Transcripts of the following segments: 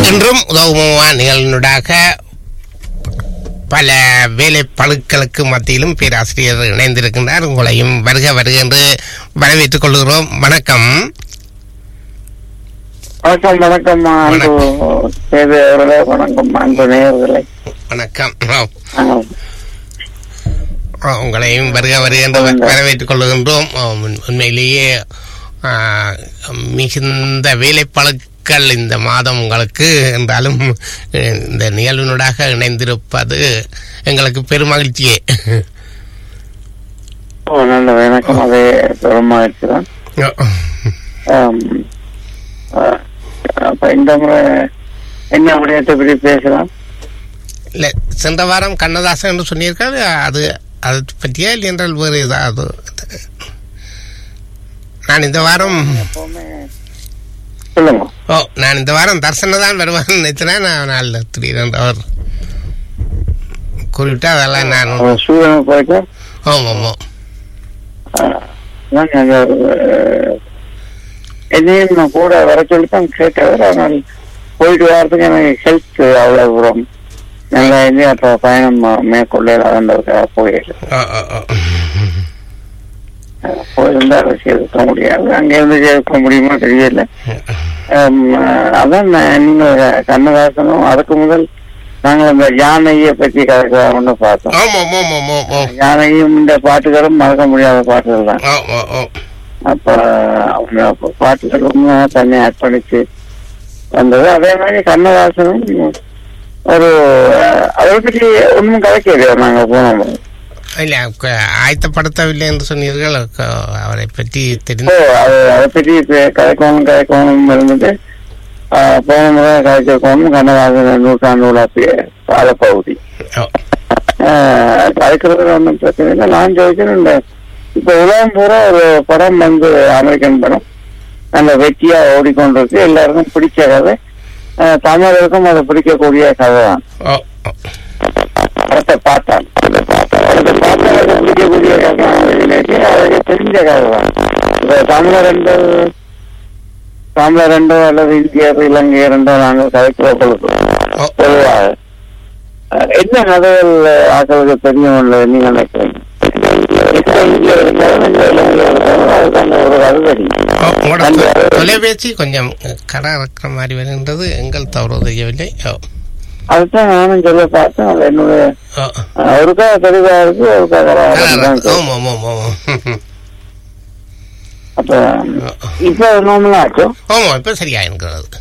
இன்றும் உதவுமா நிகழ்நூடாக பல வேலை பழுக்களுக்கு மத்தியிலும் பேராசிரியர் இணைந்திருக்கின்றார் உங்களையும் வருக வருக என்று வரவேற்றுக் கொள்கிறோம் வணக்கம் வணக்கம் வணக்கம் அன்பு சேவையவர்களே வணக்கம் அன்பு நேயர்களே வணக்கம் ஆ, ஆ, உங்களையும் வருக வருக என்று வ- வரவேற்றுக் கொள்கின்றோம் ஆ, உண்- உண்மையிலேயே ஆ, மிகுந்த வேலை பழுக்கள் இந்த மாதம் உங்களுக்கு என்றாலும் அஹ், இந்த நிகழ்வினூடாக இணைந்திருப்பது எங்களுக்கு பெருமகிழ்ச்சியே ஓ நல்லது எனக்கும் அதே பெருமாயிடுச்சு தான் ஆம், ஆ, அப்ப இந்த முறை என்ன விடயத்தை பற்றி பேசலாம் இல்லை சென்ற வாரம் கண்ணதாசன் என்று சொன்னியிருக்காரு அது அது பற்றியா இல்லை என்றால் வேறு ஏதாவது நான் இந்த வாரம் எப்பவுமே சொல்லுங்க ஓ நான் இந்த வாரம் தர்சன தான் வருவான்னு நினைச்சேன் நான் நாளில் திடீரென்று அவர் குறிப்பிட்டு அதெல்லாம் நான் அவர் சூரியனை குறைக்க ஆமாம் ஆமாம் நான் அந்த, அஹ், என்னையும் நான் கூட வர சொல்லி தான் கேட்டவர் ஆனால் போயிட்டு வரதுக்கு எனக்கு ஹெல்த் அவ்வளோ தூரம் நல்லா இருந்து அப்போ பயணம் மேற்கொள்ளலான்றதுக்காக போயிடல ஓ ஓ ஓ போயிருந்தா அதை செய்திருக்க முடியாது அங்கிருந்து செய்திருக்க முடியுமா தெரியல ஆம், அதான் நான் நீங்க கண்ணதாசனும் அதுக்கு முதல் நாங்கள் இந்த யானையை பற்றி கதைக்கலாம்னு பார்த்தோம் ஆமாம் ஆமாம் ஆமாம் ஆமாம் யானையும் இந்த பாட்டுகளும் மறக்க முடியாத பாட்டுகள் தான் ஓ ஓ ஓ அப்ப அவங்க அப்ப பாட்டுகளும் தன்னை அர்ப்பணிச்சு வந்தது அதே மாதிரி கண்ணதாசனும் ஒரு அஹ், அதை பற்றி ஒன்றும் கதைக்கலையா நாங்க போனோம் இல்லை க- ஆயத்தப்படுத்தவில்லை என்று சொன்னீர்கள் க- அவரை பற்றி இப்போ தெரிந்து அது அதை பற்றி இப்ப கதைக்கணும் கதைக்கணும் இருந்துட்டு ஆஹ், போன முறை கதைக்கணும் கண்ணதாசன் நூற்றாண்டு உலாப்பிய காலப்பகுதி ஓ ஆஹ், கதைக்கிறது ஒன்றும் பிரச்சனை இல்லை நான் ஜோதிச்சேன் இந்த இப்ப உலகம் பூரா ஒரு படம் வந்து அமெரிக்கன் படம் நல்ல வெற்றியா ஓடிக்கொண்டிருக்கு எல்லாருக்கும் பிடிச்ச கதை ஆஹ், தமிழருக்கும் அதை பிடிக்கக்கூடிய கதை தான் ஓ ஓ படத்தை பார்த்தான் அதை பார்த்தான் அதை பார்த்தால் பிடிக்கக்கூடிய கதை அவருக்கு தெரிஞ்ச கதை தான் இப்ப தமிழர் ரெண்டு தமிழர் ரெண்டோ அல்லது இந்தியர் இலங்கை ரெண்டோ நாங்கள் கதைக்கிற பொழுது ஓ பொதுவாக அஹ், என்ன கதைகள் ஆக்களுக்கு தெரியும் நீங்க நினைக்கிறீங்க இப்ப இங்க இருந்தாலும் இங்க இலங்கையில இருந்தாலும் அதுக்கான ஒரு கதை தெரியும் ஓ, உங்களோட தொ- தொலைபேசி கொஞ்சம் கடை இருக்கிற மாதிரி வருகின்றது எங்கள் தவறு தெரியவில்லை ஓ அதுதான் நானும் சொல்ல பார்த்தேன் அது என்னுடைய ஓ அஹ், ஒருக்கா தெளிவா இருக்கு ஒருக்கா கடை கலா இருக்கு. ஆமாம் ஆமாம் ஆமாம் அப்ப இப்ப நார்மலா ஆச்சோ ஆமாம் இப்போ சரியாக இருக்கிறது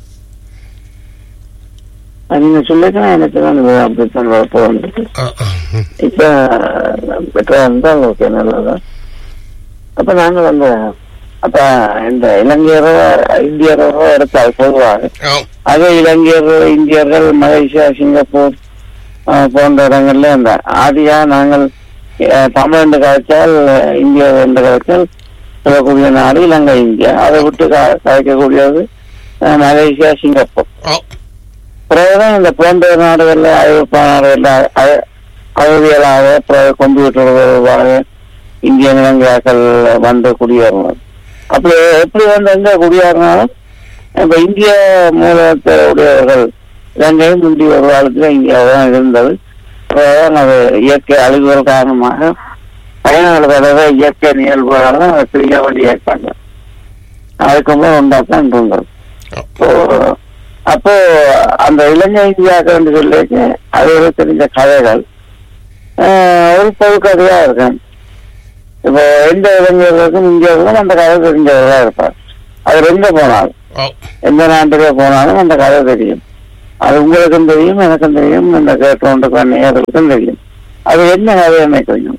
நீங்க சொல்லிக்கலாம் எனக்கு தான் இது அப்படித்தான் வரப்போ வந்துட்டு ஓ ஓ இப்ப பெட்டரா இருந்தால் ஓகே நல்லதா அப்ப நாங்க வந்து அப்ப இந்த இலங்கையரோ இந்தியரோ எடுத்தால் பொதுவாக ஓ அதே இலங்கையர்கள் இந்தியர்கள் மலேசியா சிங்கப்பூர் அஹ், போன்ற இடங்கள்ல இந்த ஆதியா நாங்கள் அஹ், தமிழ் என்று கதைச்சால் இந்தியா என்று கதைச்சால் சொல்லக்கூடிய நாடு இலங்கை இந்தியா அதை விட்டு க- கதைக்கக்கூடியது அஹ், மலேசியா சிங்கப்பூர் ஓ பிறகுதான் இந்த போன்ற நாடுகள்ல ஐரோப்பா நாடுகள்ல அ- அறிவியலாக பிறகு கம்ப்யூட்டர் தொடர்பாக இந்திய இலங்கையாக்கள் வந்து குடியேறினார் அப்படி எப்படி வந்து எங்க குடியேறினாலும் இப்ப இந்திய மூலத்தை உடையவர்கள் இலங்கையும் முந்தைய ஒரு காலத்துல இந்தியாவில் இருந்தது பிறகுதான் அது இயற்கை அழிவுகள் காரணமாக பயணங்கள் தடவை இயற்கை நிகழ்வுகளால் தான் அதை பிரிக்க வேண்டிய ஏற்பாங்க அதுக்கப்புறம் உண்டாத்தான் இருந்தது அப்போ அப்போ அந்த இலங்கை இந்தியாக்கள் என்று சொல்லிட்டு அதோட தெரிஞ்ச கதைகள் ஆஹ், ஒரு பொது கதையா இருக்கும் இப்போ எந்த இளைஞர்களுக்கும் இந்தியாவுக்கும் அந்த கதை தெரிஞ்சவர்களா இருப்பார் அவர் எங்க போனாலும் ஓ எந்த நாட்டுக்கே போனாலும் அந்த கதை தெரியும் அது உங்களுக்கும் தெரியும் எனக்கும் தெரியும் இந்த கேட்டோண்டுக்கு நேயர்களுக்கும் தெரியும் அது என்ன கதை எனக்கு தெரியும்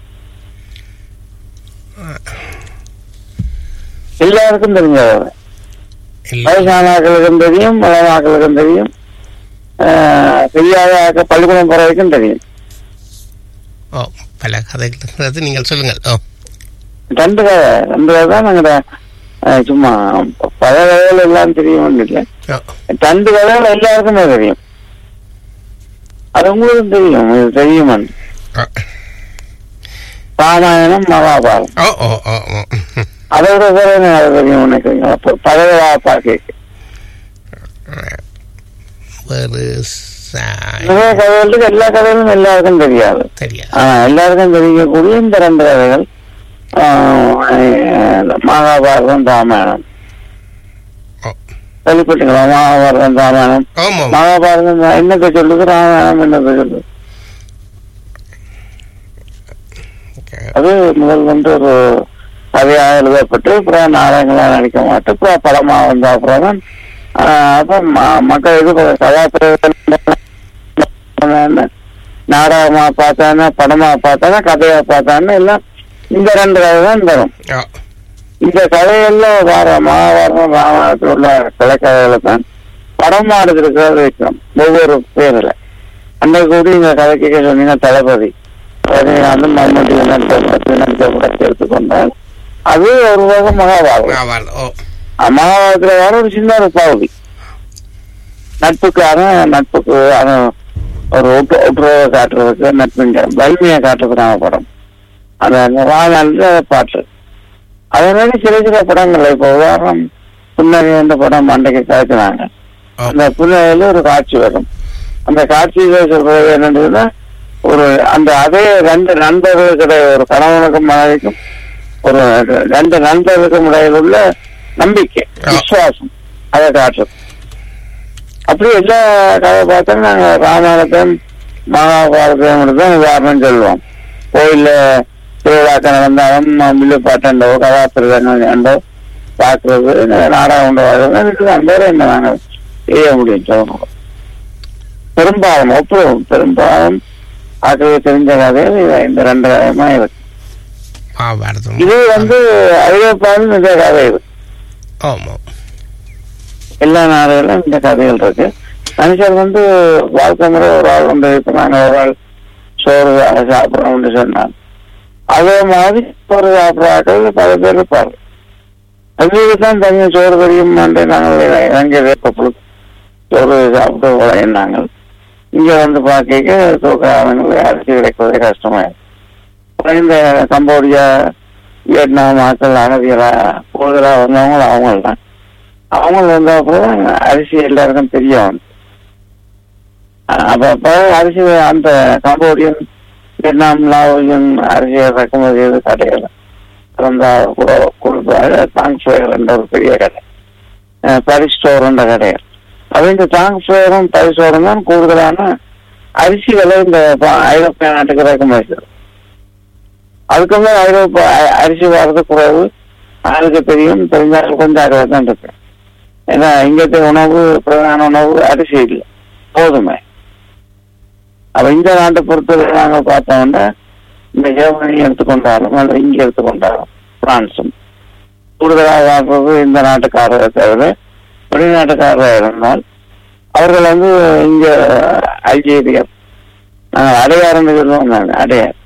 எல்லாருக்கும் தெரிஞ்ச கதை இல்லை வயசானாக்களுக்கும் தெரியும் இளமாக்களுக்கும் தெரியும் ஆஹ், தெரியாத ஆட்கள் பள்ளிக்கூடம் போற வரைக்கும் தெரியும் ஓ பல கதைகள் இருக்கிறது நீங்கள் சொல்லுங்கள் ஓ ரெண்டு கதை ரெண்டு கதை தான் நாங்க ஆஹ், சும்மா பல கதைகள் எல்லாம் தெரியும் இல்லை ஓ ரெண்டு கதைகள் எல்லாருக்குமே தெரியும் அது உங்களுக்கும் தெரியும் இது தெரியும் ஓ ராமாயணம் மகாபாரதம் ஓ ஓ ஓ ஓ அதை விட வேற என்ன கதை தெரியும் நினைக்கிறீங்க அப்போ பழைய பாக்கி வேறு ச- நிறைய கதைகளுக்கு எல்லா கதைகளும் எல்லாருக்கும் தெரியாது தெரியாது ஆனா எல்லாருக்கும் தெரியக்கூடிய இந்த ரெண்டு கதைகள் ஆஹ், மகாபாரதம் ராமாயணம் ஓ. கேள்விப்பட்டீங்களா மகாபாரதம் ராமாயணம் ஆமாம் மகாபாரதம் என்னத்தை சொல்லுது ராமாயணம் என்னத்தை சொல்லுது ஓகே. அது முதல் வந்து ஒரு கதையாக எழுதப்பட்டு அப்புறம் நாடகங்களாக நடிக்க மாட்டு அப்புறம் படமா வந்த அப்புறம் தான் ஆஹ், அப்ப ம- மக்கள் இது கதாபாத்திரம் நாடகமா பார்த்தானே படமா பார்த்தானே கதையா பார்த்தானே எல்லாம் இந்த ரெண்டு கதை தான் தரும் ஓ. இந்த கதைகள்ல வர மகாபாரதம் ராமாயணத்தில் உள்ள கலைக்கதைகளை தான் படமா எடுத்திருக்கிறது வைக்கிறோம் ஒவ்வொரு பேர்ல அன்றைக்கு கூட இந்த கதைக்கு சொன்னீங்க தளபதி ரஜினிகாந்த் மம்முட்டி நடித்த படத்தை நடித்த படத்தை எடுத்துக்கொண்டால் அது ஒரு வகை மகாபாரதம் மகாபாரதம் ஓ மகாபாரதத்துல வர ஒரு சின்ன ஒரு பகுதி நட்புக்கான நட்புக்கு அது ஒரு ஒட்டு ஒட்டுறவை காட்டுறதுக்கு நட்பின் வலிமையை காட்டுறதுக்கான படம் அந்த வாழ்நாளில் அதை பாட்டு அதே மாதிரி சில சில படங்கள் இப்போ உதாரணம் புன்னகை என்ற படம் அன்றைக்கு காய்ச்சினாங்க ஓ அந்த புன்னகையில ஒரு காட்சி வரும் அந்த காட்சியில சொல்றது என்னன்றதுன்னா ஒரு அந்த அதே ரெண்டு நண்பர்கள் கிடையாது ஒரு கணவனுக்கும் மனைவிக்கும் ஒரு ரெண்டு நண்பர்களுக்கும் இடையில் உள்ள நம்பிக்கை ஆ. விசுவாசம் அதை காட்டுறது அப்படி எல்லா கதை பார்த்தா நாங்க ராமாயணத்தையும் மகாபாரதம் தான் உதாரணம் சொல்லுவோம் கோயில்ல திருவிழாக்கள் நடந்தாலும் வில்லு பாட்டண்டோ கதாபிரதங்கள் கண்டோ பார்க்கறது நாடகம் உண்டோ அதுதான் வேற என்ன நாங்க செய்ய முடியும் சொல்லுங்க பெரும்பாலும் ஒப்புறவும் பெரும்பாலும் ஆக்களை தெரிஞ்ச கதையில் இது இந்த ரெண்டு கதையுமா இருக்கு மகாபாரதம் இது வந்து ஐரோப்பாவில் இந்த கதை இருக்கு ஆமாம் எல்லா நாடுகளிலும் இந்த கதைகள் இருக்கு மனுஷர் வந்து வாழ்க்கை முறை ஒரு ஆள் வந்து இப்ப நாங்க ஒரு ஆள் சோறு சாப்பிடறோம்னு சொன்னாங்க அதே மாதிரி சோறு சாப்பிட்றாக்கள் பல பேர் இருப்பாரு எங்களுக்கு தான் தனியாக சோறு தெரியும் நாங்கள் எங்கே பொழுது சோறு சாப்பிட்டு உழையினாங்க இங்க வந்து பார்க்க தூக்காதவங்களை அரிசி கிடைப்பதே கஷ்டமாயிருக்கு அப்புறம் இந்த கம்போடியா வியட்நாம் மக்கள் அகதிகளா கூடுதலா வந்தவங்க அவங்க தான் அவங்க வந்த அப்புறம் அரிசி எல்லாருக்கும் தெரிய வந்து அப்ப அப்ப அரிசி அந்த கம்போடியன் வியட்நாம் லாவோஜன் அரிசி இறக்குமதி செய்து கடைகள் திறந்தா கூட கொடுப்பாரு தாங் ஃபயர் என்ற ஒரு பெரிய கடை பரிஸ் ஸ்டோர்ன்ற கடைகள் அது இந்த தாங் ஃபயரும் பரிஸ் ஸ்டோரும் தான் கூடுதலான அரிசி விலை இந்த ப- ஐரோப்பிய நாட்டுக்கு இறக்குமதி செய்யுது. அதுக்கு மேல ஐரோப்பா அ- அரிசி வர்றது குறைவு ஆளுக்கு தெரியும் தெரிஞ்சாலும் கொஞ்சம் அறுவை தான் இருக்கு ஏன்னா இங்கത്തെ உணவு பிரதான உணவு அரிசி இல்லை போதுமே அப்ப இந்த நாட்டை பொறுத்தவரை நாங்க பார்த்தோம்னா இந்த ஜெர்மனி எடுத்துக்கொண்டாலும் அல்லது இங்க எடுத்துக்கொண்டாலும் பிரான்சும் கூடுதலாக வாழ்றது இந்த நாட்டுக்காரரை தவிர வெளிநாட்டுக்காரராக இருந்தால் அவர்கள் வந்து இங்க அல்ஜீரியா நாங்கள் அடையாறுன்னு சொல்லுவோம் நாங்கள் அடையார்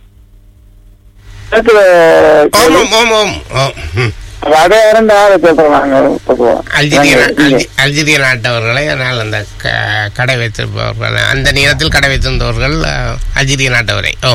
கிழக்குல ஆமாம் ஆமாம் ஆம் ம். அப்ப அடையாறுன்னு யாரை சொல்றோம் நாங்கள் பொதுவாக அல்ஜீரிய நா- நாங்கள் இங்க. அல்ஜி- அல்ஜீரிய நாட்டவர்களை ஆனால் அந்த க- கடை வைத்திருப்பவர்கள் அந்த நேரத்தில் கடை வைத்திருந்தவர்கள் அஹ், அல்ஜீரிய நாட்டவரை ஓ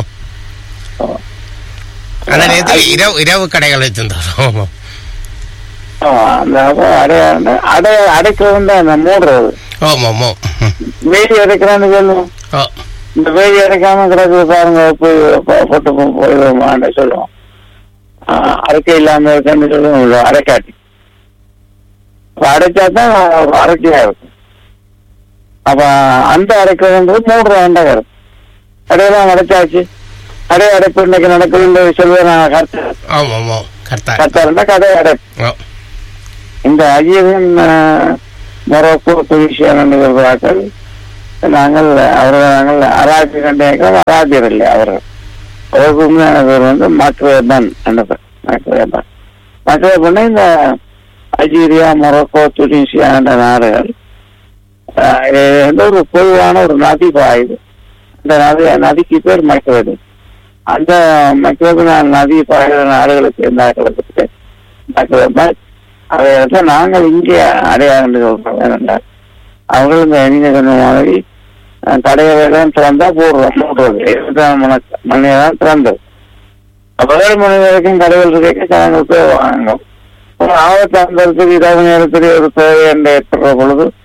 அந்த நேரத்தில் இரவு இரவு கடைகள் வைத்திருந்தவர் ஆமாம் ஆமா, அந்த அப்ப அடையாறு அடைய அடைக்கிறது தான் அந்த மூடுறது ஆமாம் ஆமாம் ம். வேலி அடைக்கிறான்னு சொல்லுவோம் ஓ இந்த வேலி அடைக்காம கிடக்குது பாருங்க போய் போ- போட்டு போ- போயிடுவோமான்னு சொல்லுவோம் ஆஹ் அடைக்க இல்லாம இருக்குன்னு சொல்லுவோம் இல்ல, அடைக்காட்டி அப்ப அடைச்சா தான் அடைக்கையா இருக்கும் அப்ப அந்த அடைக்கிறதுன்றது மூன்று ஆண்டகர் அடையெல்லாம் அடைச்சாச்சு அடைய அடைப்பு இன்னைக்கு நடக்குதுன்னு சொல்லுவேன் நான் கருத்து ஆமாம் ஆமாம் கரெக்டாக கருத்தா கதை அடைப்பு ஓ இந்த அஜீவன் மொரோக்கோ துனிசியா நிகழ்வார்கள் நாங்கள் அவர்கள் நாங்கள் அராபி கண்டிருக்கிறோம் அராபியர் இல்லை அவர்கள் அவருக்கு உண்மையான பேர் வந்து மக்ரேபன் என்ற பேர் மக்ரேபன் மக்ரேபன் இந்த அல்ஜீரியா மொரோக்கோ துனிசியா என்ற நாடுகள் ஆஹ், இது வந்து ஒரு பொதுவான ஒரு நதி பாயுது அந்த நதி நதிக்கு பேர் மக்ரேபன் அந்த மக்ரேபன் நதி பாயுற நாடுகளுக்கு நாடுகளுக்கு மக்ரேபன் அதை வந்து நாங்கள் இங்கே அடையாளம் சொல்றோம் ஏனென்றால் அவர்கள் இந்த நீங்க சொன்ன மாதிரி அஹ், கடைகளை தான் திறந்தா போடுறோம் மூடுறது இருபத்தாறு மணி மணி தான் திறந்தது அப்ப ஏழு மணி வரைக்கும் கடைகள் இருக்க ஜனங்கள் போய் வாங்கும் ஒரு ஆபத்து அந்தரத்துக்கு இரவு நேரத்தில் ஒரு தேவை என்று ஏற்படுற பொழுது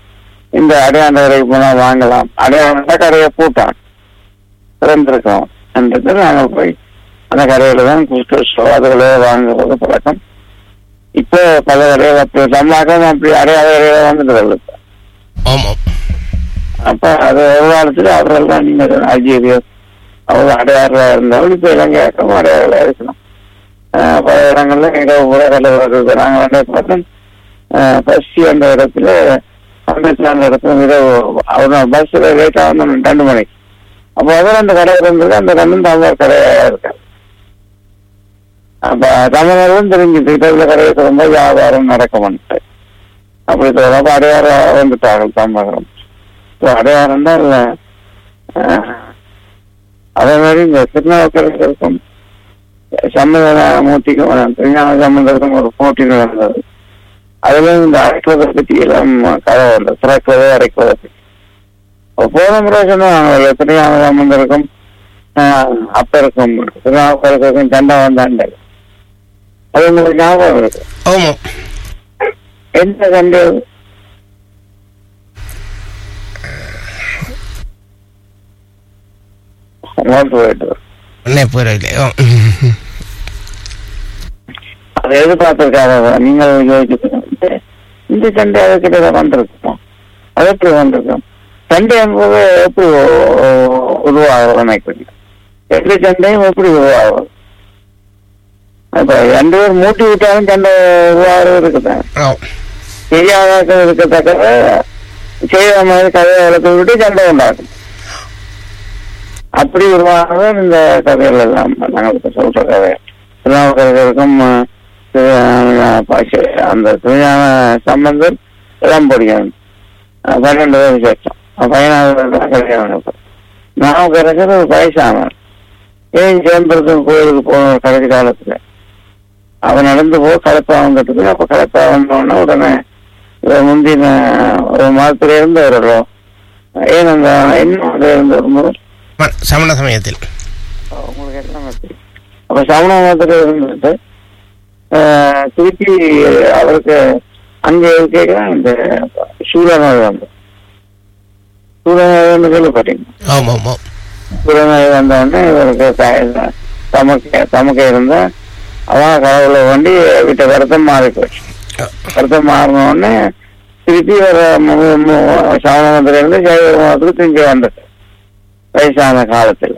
இந்த அடையாண்ட கடைக்கு போனா வாங்கலாம் அடையாண்ட கடையை பூட்டான் திறந்திருக்கோம் என்றது நாங்கள் போய் அந்த கடையில தான் கூப்பிட்டு அதுகளே வாங்குறது பழக்கம் இப்போ பல கடைகள் அப்படி தமிழாக்கம் அப்படி அடையாள கடையில வந்துட்டு ஆமாம் அப்ப அது ஒரு காலத்துல அவர்கள் தான் நீங்க அல்ஜீரியா அவங்க அடையாளா இருந்தாலும் இப்ப இலங்கையாக்கம் அடையாளா இருக்கலாம் ஆஹ் பல இடங்கள்ல இரவு கூட கலவரம் நாங்கள் வந்து பார்த்தோம் பசி அந்த இடத்துல அம்பேத்கர் இடத்துல இரவு அவர் பஸ்ல லேட்டா வந்தோம் ரெண்டு மணிக்கு அப்போ அதில் அந்த கடை இருந்தது அந்த ரெண்டும் தமிழர் கடையா இருக்காது அப்ப தமிழர்களும் தெரிஞ்சுட்டு இதில் கடையை திறந்தா வியாபாரம் நடக்க மாட்டேன் அப்படி தொடர்பு அடையாளம் வந்துட்டார்கள் தமிழகம் அடையாளம் தான் இல்லை அதே மாதிரி இந்த திருநாவுக்கரசருக்கும் சம்மத மூர்த்திக்கும் திருஞான சம்பந்தருக்கும் ஒரு போட்டி நடந்தது அதுல இந்த அரைக்குவதை பற்றி எல்லாம் கதை வரல திறக்குவதை அரைக்குவதை பற்றி போன முறை சொன்னாங்க திருஞான சம்பந்தருக்கும் அப்பருக்கும் திருநாவுக்கரசருக்கும் சண்டை வந்தாண்டது அது உங்களுக்கு ஞாபகம் இருக்கு ஆமாம் என்ன சண்டை அது? நோட்டு போயிட்டு வரும். உடனே போயிடவில்லை ஆ. அதை எதிர்பார்த்திருக்காத நீங்கள் யோசிச்சு இந்த சண்டை அதுக்கிட்ட வந்திருக்குமா அது எப்படி வந்திருக்கும் சண்டை என்பது எப்படி உருவாகிறது நினைக்கிறீங்க எந்த சண்டையும் எப்படி உருவாகும் அப்ப ரெண்டு பேர் மூட்டி விட்டாலும் சண்டை உருவாகிறது இருக்குதான் ஆ. தெரியாத இருக்கத்தக்கத செய்த மாதிரி கதையை வளர்த்து விட்டு சண்டை உண்டாகும் அப்படி உருவானது இந்த கதைகள் எல்லாம் நாங்கள் இப்ப சொல்ற கதை திருநாவுக்கரசருக்கும் திரு- பாஷ- அந்த திருஞான சம்பந்தர் இளம் பொடியன் பன்னெண்டு பேர் சேர்த்தோம் பதினாறு கல்யாணம் நாவுக்கரசர் ஒரு வயசானவர் ஏன் சேர்ந்திருக்கும் கோயிலுக்கு போன கடைசி காலத்துல அவன் நடந்து போ கலப்பா வந்துட்டு அப்ப கலப்பா வந்தோடனே உடனே இவர் முந்தின ஒரு மாதத்துல இருந்து வருறோம் ஏன் அந்த என்ன இருந்து வரும்போது ம- சமண சமயத்தில் உங்களுக்கு எல்லாமே தெரியும் அப்ப சமண மதத்துல இருந்துட்டு ஆஹ், திருப்பி அவருக்கு அங்க இருக்க இந்த சூழநோய் வந்து சூழநோய் கேள்விப்பட்டீங்க ஆமாம் ஆமாம் சூழநோய் வந்த உடனே இவருக்கு த- தமக்க தமக்க இருந்தா அவன் கடவுளை வேண்டி விட்ட வருத்தம் மாறி போச்சு வருத்தம் மாறின உடனே திருப்பி ஒரு சமண மதத்துல இருந்து சைவ மதத்துக்கு திரும்பி வந்துட்டு வயசான காலத்துல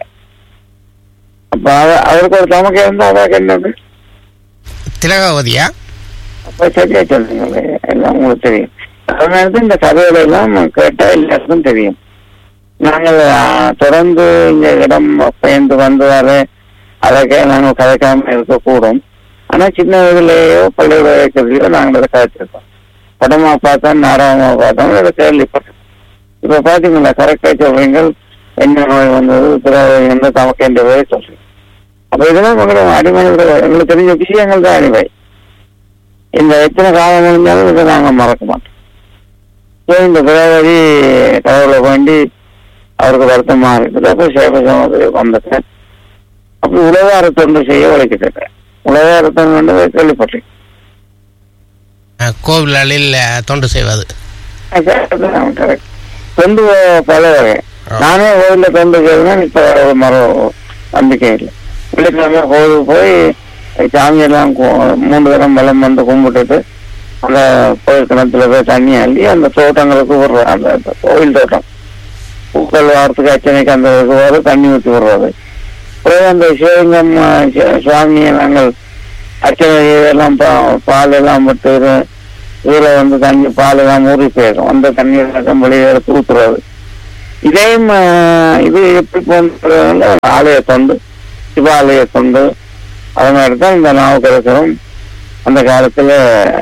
அப்ப அவ- அவருக்கு ஒரு தமக்க இருந்தா அவருக்கு என்னது திலகாவதியா அப்ப சரியா சொல்றீங்களே எல்லாம் உங்களுக்கு தெரியும் அதனால இந்த கதைகளை எல்லாம் கேட்டா எல்லாருக்கும் தெரியும் நாங்கள் ஆ, தொடர்ந்து இந்த இடம் பெயர்ந்து வந்து வர அதற்கே நாங்கள் கதைக்காம இருக்கக்கூடும் ஆனா சின்ன வயதிலேயோ பள்ளி வைக்கிறதுலையோ நாங்கள் அதை கதைச்சிருக்கோம் படமா பார்த்தோம் நாடகமா பார்த்தோம் இதை கேள்விப்பட்டோம் இப்ப பாத்தீங்களா கரெக்டா சொல்றீங்க என்ன நோய் வந்தது பிறகு என்ன தமக்கு என்ற பேரை சொல்றீங்க அப்ப இதெல்லாம் உங்களோட அடிமனையோட எங்களுக்கு தெரிஞ்ச விஷயங்கள் தான் அடிமை இந்த எத்தனை காலம் முடிஞ்சாலும் இதை நாங்கள் மறக்க மாட்டோம் ஸோ இந்த பிறவழி கடவுளை வேண்டி அவருக்கு வருத்தமா இருக்குது அப்போ சேவசமது வந்துட்டேன் அப்போ உலகார தொண்டு செய்ய உழைக்கிட்டேன் உலகார தொண்டு கேள்விப்பட்டேன் அஹ், கோவில்களில் அஹ், தொண்டு செய்வது கரெக்ட் தொண்டு பல வகை நானே கோவில்ல தொண்டு செய்யணும் இப்ப ஒரு மரம் நம்பிக்கை இல்லை வெள்ளிக்கிழமை கோவிலுக்கு போய் சாமியெல்லாம் கு- மூன்று தரம் வளம் வந்து கும்பிட்டுட்டு அந்த கோயில் கிணத்துல போய் தண்ணி அள்ளி அந்த தோட்டங்களுக்கு விடுற அந்த அந்த கோவில் தோட்டம் பூக்கள் வாரத்துக்கு அர்ச்சனைக்கு அந்த இதுக்கு வர தண்ணி ஊற்றி விடுறது பிறகு அந்த சிவலிங்கம் அஹ், சி- சுவாமியை நாங்கள் அர்ச்சனை இதெல்லாம் பா- பால் எல்லாம் விட்டு இது- இதுல வந்து தண்ணி பால் எல்லாம் ஊறி போயிடும் அந்த தண்ணி எல்லாம் வெளியே எடுத்து ஊத்துறது இதையும் அஹ், இது எப்படி போன்ற ஆலய தொண்டு சிவாலய தொண்டு அது மாதிரி தான் இந்த நாவுக்கரசரும் அந்த காலத்துல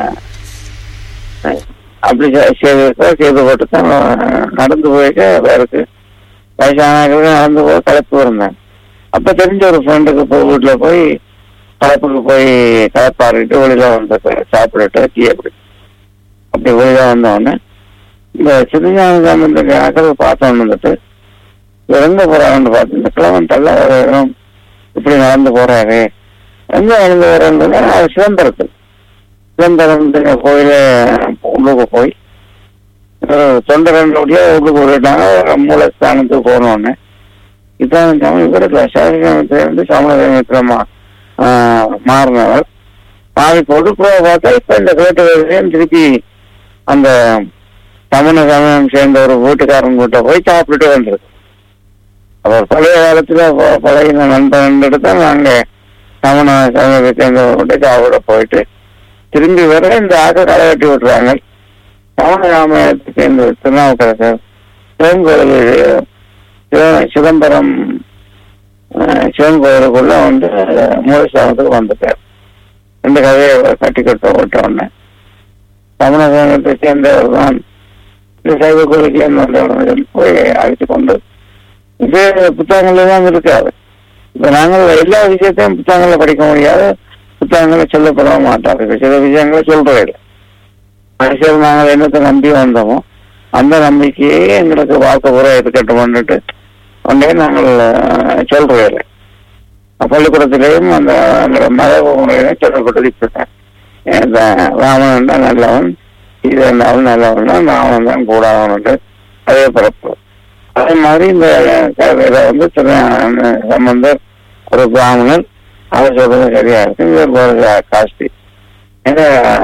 அஹ், அப்படி செ- செய்து செய்து போட்டு தான் நடந்து போயிட்டு அவருக்கு வயசானவர்களுக்கு நடந்து போய் கலப்பு இருந்தாங்க அப்ப தெரிஞ்ச ஒரு ஃப்ரெண்டுக்கு போய் வீட்டுல போய் கலப்புக்கு போய் கலப்பாரிட்டு வெளியில வந்து சாப்பிட்டுட்டு டீ அப்படி அப்படி வெளியில வந்த உடனே இந்த சிறுஞான சம்பந்தத்தை ஆக்கள் பார்த்தோன்னு வந்துட்டு இவர் எங்க போறாங்கன்னு பார்த்து இந்த கிழவன் தள்ள வரும் இப்படி நடந்து போறாரு எங்க நடந்து போறாருன்னு அவர் சிதம்பரத்தில் சிதம்பரம் கோயில உள்ளுக்கு போய் தொண்டரனுடைய ஊருக்கு போயிட்டாங்க மூலஸ்தானத்துக்கு போனோன்னு இதான் தமிழ் இவருக்கு சமயத்திலிருந்து சமயத்திரமா மாறினவர் மாறி போட்டு போக பார்த்தா இப்ப இந்த கேட்டு வேலையும் திருப்பி அந்த தமிழ சமயம் சேர்ந்த ஒரு வீட்டுக்காரன் கிட்ட போய் சாப்பிட்டுட்டு வந்திருக்கு அவர் பழைய காலத்துல ப- பழகின நண்பன் தான் நாங்க தமிழ சமயத்தை சேர்ந்தவர்கிட்ட சாப்பிட போயிட்டு திரும்பி வர இந்த ஆக்க களை கட்டி விட்டுறாங்க தமிழ சமயத்தை சேர்ந்த திருநாவுக்கரசர் சிவன் கோயில் சிவ- சிதம்பரம் அஹ், சிவன் கோயிலுக்குள்ள வந்து மூலஸ்தானத்துக்கு வந்துட்டார் இந்த கதையை கட்டி கட்ட விட்ட உடனே தமிழகத்தை சேர்ந்தவர் தான் இந்த சைவ கோயிலுக்கு சேர்ந்தவர்கள் போய் அழைத்து கொண்டு இது புத்தகங்கள்ல தான் இருக்காது இப்ப நாங்கள் எல்லா விஷயத்தையும் புத்தகங்கள்ல படிக்க முடியாது புத்தகங்களை சொல்லப்பட மாட்டார்கள் சில விஷயங்களை சொல்றே இல்லை மனுஷர் நாங்கள் என்னத்தை நம்பி வந்தோமோ அந்த நம்பிக்கையே எங்களுக்கு வாழ்க்கை பூரா இருக்கட்டும்னுட்டு ஒன்றே நாங்கள் அஹ், சொல்றே இல்லை பள்ளிக்கூடத்திலேயும் அந்த அந்த மத முறையிலும் சொல்லப்பட்டது இப்படித்தான் இந்த ராமன் தான் நல்லவன் இது இருந்தாலும் நல்லவன் தான் ராமன் தான் கூடாதவன் அதே பிறப்பு அதே மாதிரி இந்த கதையில வந்து திரு சம்பந்தர் ஒரு பிராமணர் அவர் சொல்றது சரியா இருக்கு இவர் போறது காஸ்தி ஏன்னா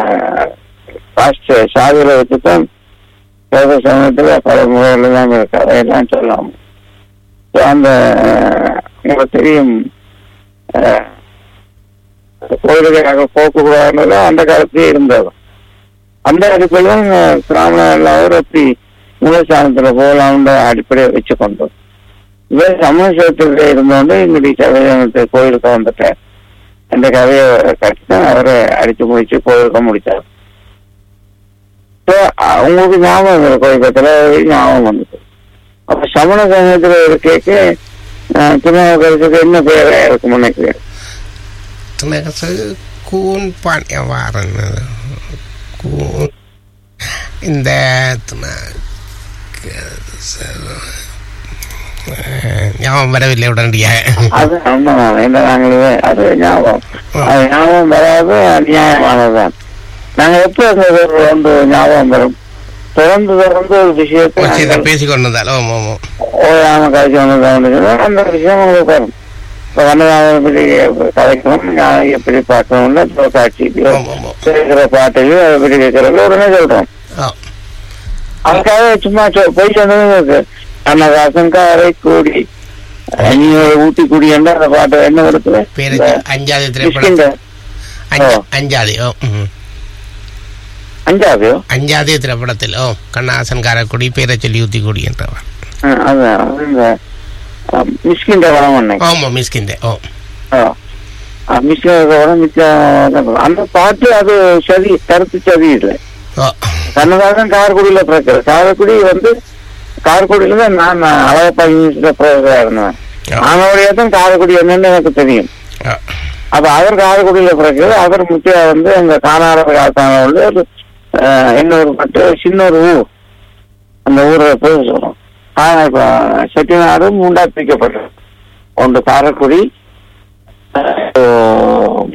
காஸ்ட் சாதியில வச்சுதான் சைவ சமயத்துல பல முறைகள் எல்லாம் இருக்கு அதையெல்லாம் சொல்லலாம் So, அந்த உங்களுக்கு தெரியும் அஹ், கோயிலுக்காக போக்கக்கூடாதுன்றது அந்த காலத்திலே இருந்தது அந்த அடிப்படையில் பிராமணர் எல்லாரும் எப்படி மூலஸ்தானத்துல போகலாம்ன்ற அடிப்படையை வச்சு கொண்டோம் இவர் சமூகத்தில் இருந்தோண்டு எங்களுடைய சதவீதத்தை கோயிலுக்கு வந்துட்டார் அந்த கதையை கட்டிதான் அவரை அடிச்சு முடிச்சு கோயிலுக்கு முடிச்சார் So, அஹ், உங்களுக்கு ஞாபகம் இருக்கு கோயிலத்துல ஞாபகம் வந்துச்சு அப்ப சமண சமயத்துல ஒரு கேக்கு திருநாவுக்கரசுக்கு என்ன பேரா இருக்கும் நினைக்கிறேன் தினகசு கூன் பான் வாரன் கூன் இந்த தின- அஹ், ஞாபகம் வரவில்லை உடனடியாக அது உண்மைதான் என்ன நாங்களே அது ஞாபகம் அது ஞாபகம் வராது அநியாயமானதுதான் நாங்க எப்ப அந்த ஒரு வந்து ஞாபகம் வரும் தொடர்ந்து தொடர்ந்து ஒரு விஷயத்தை சரி நாங்கள் பேசி கொண்டிருந்தால் ஓம் ஓம் ஓம் ஓயாம கழிச்சு வந்தது அந்த விஷயம் உங்களுக்கு வரும் இப்ப கண்ணதாசன் எப்படி கதைக்கணும் நான் எப்படி பார்க்கணும்னு தொலைக்காட்சியிலையோ ஓம் ஓம் ஓம் கேட்கிற பாட்டையோ அதை எப்படி கேட்கறதோ உடனே சொல்றோம் ஓ அதுக்காக சும்மா சொ- போய் சொன்னதும் இருக்கு கண்ணதாசன் காரை கூடி நீ ஊட்டி குடி என்ற அந்த பாட்டு என்ன வருது பேரு இந்த அஞ்சாவது திரைப்படம் கிஷ்கிந்த அஞ்சா- ஓ. அஞ்சாதி ஓ ம். அஞ்சாவது அஞ்சாவது திரைப்படத்தில் ஓ கண்ணாசன் காரக்குடி பேரை சொல்லி ஊத்தி குடி என்றவர் ஆ, அதான் அது இந்த மிஸ்கின்ற படம் ஒண்ணு ஆமா மிஸ்கிந்தே ஓ மிஸ்கின்ற படம் மிச்சம் அந்த பாட்டு அது சரி கருத்து சரி இல்லை ஓ கண்ணதாசன் காரைக்குடியில பிறக்கிற காரைக்குடி வந்து காரைக்குடியில தான் நான் அழகப்பா யூனிவர்சிட்டியில ப்ரொஃபஸரா இருந்தேன் ஆ. அவனுடைய தான் காரைக்குடி என்னன்னு எனக்கு தெரியும் ஓ அப்ப அவர் காரைக்குடியில பிறக்கிறது அவர் முக்கிய வந்து எங்க காணாத காலத்தான உள்ள ஒரு அஹ், இன்னொரு பட்டு சின்ன ஒரு ஊர் அந்த ஊரை பேர் சொல்றோம் ஆனா இப்ப செட்டிநாடு மூண்டா பிரிக்கப்பட்டது ஒன்று காரைக்குடி அஹ்,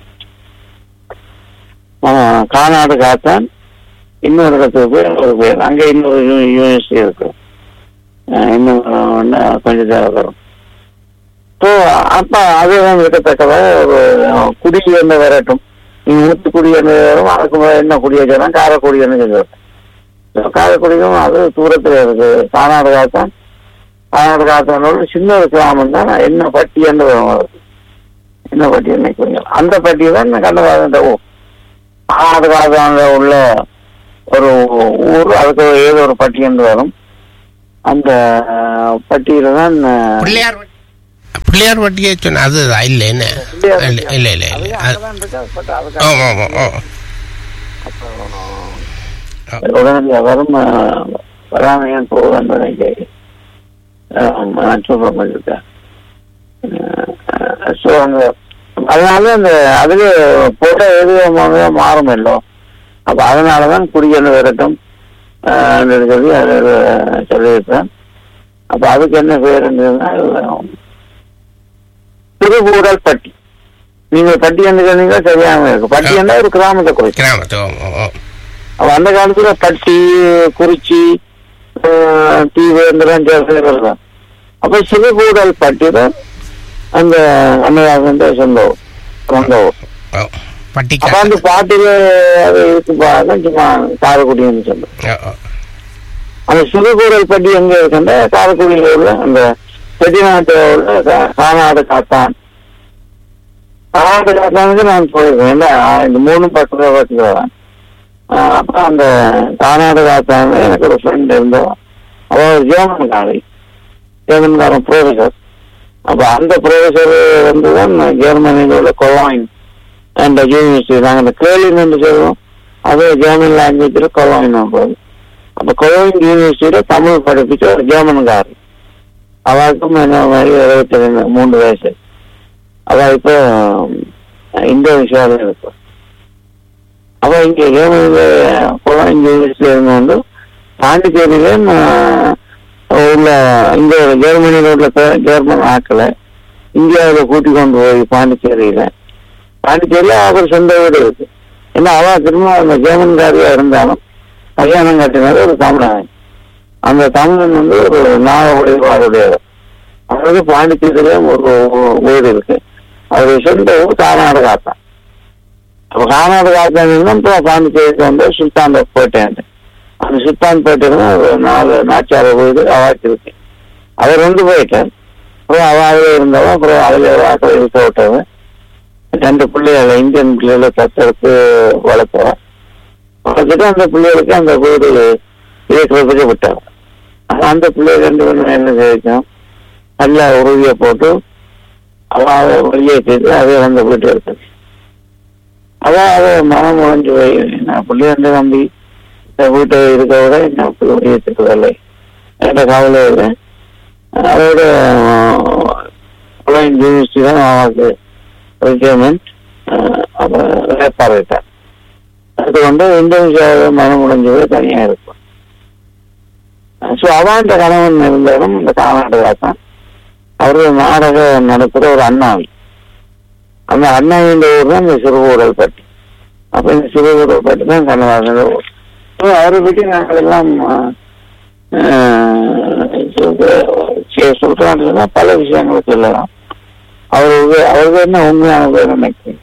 ஆஹ், கானாடு காத்தான் இன்னொரு இடத்துக்கு பேர் ஒரு பேர் அங்க இன்னொரு யூ- யூனிவர்சிட்டி இருக்கு அஹ், இன்னும் ஒண்ணு கொஞ்சம் தேவை வரும் ஸோ அப்ப அதுதான் இருக்கத்தக்கதாக ஒரு குடி என்ன வரட்டும் நீ ஊத்து குடி என்ன வரும் அதுக்கு மேல என்ன குடி வச்சா காரக்குடி என்ன சொல்லுவாங்க காரக்குடியும் அது தூரத்துல இருக்கு கானாடு காத்தான் கானாடு காத்தானோட சின்ன ஒரு கிராமம் தான் என்ன பட்டி என்று வரும் அதுக்கு. என்ன பட்டி நினைக்கிறீங்க அந்த பட்டி தான் கண்டவாத ஊர் கானாடு காத்தான உள்ள ஒரு ஊர் அதுக்கு ஏதோ ஒரு பட்டி என்று வரும் அந்த அஹ், பட்டியல தான் அஹ், பிள்ளையார் வட்டி- பிள்ளையார் வட்டியை சொன்ன அது இல்ல என்ன இல்ல இல்ல இல்ல இல்ல அது- ஆமா ஆமா ஆ உடனே வரும் வராமையான் போவதான் நான் சொல்ற மாதிரி இருக்கேன் ஸோ அந்த அதனால அந்த அதுல போட்ட எதுவாக மாறும் இல்லோ அப்ப அதனாலதான் குடியல் வரட்டும் ஆஹ் சொல்லி அது சொல்லியிருப்பேன் அப்ப அதுக்கு என்ன பேருன்றதுன்னா திருக்கூடல் பட்டி நீங்க பட்டி என்று சொன்னீங்க சரியாக இருக்கு பட்டி என்றா ஒரு கிராமத்தை குறிக்கும் கிராமத்து ஓ ஓ ஓ அப்ப அந்த காலத்துல பட்டி குறிச்சி ஆஹ், தீவு இதெல்லாம் சேர்ந்து அப்ப சிறுகூடல் பட்டி தான் அந்த அன்னையாக சொந்த ஊர் சொந்த ஊர் ஓ அப்ப பட்டிக்கா அந்த பாட்டில அது இருக்கு பாருங்க சும்மா காரைக்குடின்னு சொல்லுவோம் ஓ, ஓ. அந்த சிறுகூடல் பட்டி எங்க இருக்குன்னா காரைக்குடியில உள்ள அந்த செட்டிநாட்டு உள்ள கா- கானாடு காத்தான் கானாடு காத்தானுக்கு நான் போயிருக்கேன் ஏன்னா இந்த மூணு பக்கத்துல பக்கத்துல வரேன் ஆஹ் அப்ப அந்த கானாடு காத்தான் எனக்கு ஒரு ஃப்ரெண்ட் இருந்தோம் அவ ஒரு ஜெர்மன் காலை ஜெர்மன்காரன் ப்ரொஃபசர் அப்ப அந்த ப்ரொஃபசர் வந்து தான் ஜெர்மனியில் உள்ள கொலாயின் அந்த யூனிவர்சிட்டி நாங்கள் அந்த கேளின் என்று சொல்லுவோம் அது ஜெர்மன் லாங்குவேஜில் கொலாயின் போகுது அப்ப கொலோயின் யூனிவர்சிட்டியில தமிழ் படிப்பிச்ச ஒரு ஜெர்மன்காரர் அவருக்கும் என்ன மாதிரி இருபத்தி ரெண்டு மூன்று வயசு அவ இப்போ இந்தோனேஷியாவில் இருப்பா அவ இங்க ஜெர்மனியில கொலோயின் யூனிவர்சிட்டி இருந்தோண்டு பாண்டிச்சேரியில நான் உள்ள இங்க ஜெர்மனியில உள்ள பே- ஜெர்மன் ஆட்களை இந்தியாவில் கூட்டி கொண்டு போய் பாண்டிச்சேரியில பாண்டிச்சேரியில அவர் சொந்த வீடு இருக்கு ஏன்னா அவ திரும்ப அந்த ஜெர்மன்காரியா இருந்தாலும் கல்யாணம் கட்டினது ஒரு தமிழன் அந்த தமிழன் வந்து ஒரு நாகவுடையவர் அவருக்கு பாண்டிச்சேரியில ஒரு வீடு இருக்கு அவருடைய சொந்த ஊர் கர்நாடகா தான் அப்ப கர்நாடகா தான் இப்போ பாண்டிச்சேரிக்கு வந்து சுல்தான் பேட்டேன் அந்த சுல்தான் பேட்டையில ஒரு நாலு நாச்சார வீடு அவாக்கு இருக்கு அவர் வந்து போயிட்டார் அப்புறம் அவாவே இருந்தவன் அப்புறம் அதுல வாக்கில் இருக்க விட்டவன் ரெண்டு பிள்ளைகளை இந்தியன் பிள்ளைகளை தத்தெடுத்து வளர்த்தவன் வளர்த்துட்டு அந்த பிள்ளைகளுக்கு அந்த வீடு இருக்கிறதுக்கு விட்டாங்க ஆனா அந்த பிள்ளை ரெண்டு பேரும் என்ன செய்யும் நல்லா உறுதியை போட்டு அவன் வெளியேற்றிட்டு அதே அந்த வீட்டு இருக்கு அதான் அது மனம் உழைஞ்சு போய் நான் பிள்ளை வந்து நம்பி இந்த வீட்டை இருக்க விட என்ன வெளியேற்றிருக்கவில்லை என்ற கவலை இல்லை அதோட யூனிவர்சிட்டி தான் அவனுக்கு ரிட்டையர்மெண்ட் அப்புறம் வேப்பார் விட்டார் அது வந்து இந்தோனேஷியாவை மனம் உடைஞ்சது தனியா இருக்கும் ஸோ அவாண்ட கணவன் இருந்தாலும் இந்த கர்நாடகா தான் அவரு நாடகம் நடத்துற ஒரு அண்ணாவி அந்த அண்ணாவின் ஊர் தான் இந்த சிறுகூடல் பட்டி அப்ப இந்த சிறுகூடல் பட்டி தான் கண்ணதாசன் ஊர் ஸோ அவரை பற்றி நாங்கள் எல்லாம் சொல்றாங்கன்னா பல விஷயங்களை சொல்லலாம் அவருக்கு அவருக்கு என்ன உண்மையான பேர் நினைக்கிறேன்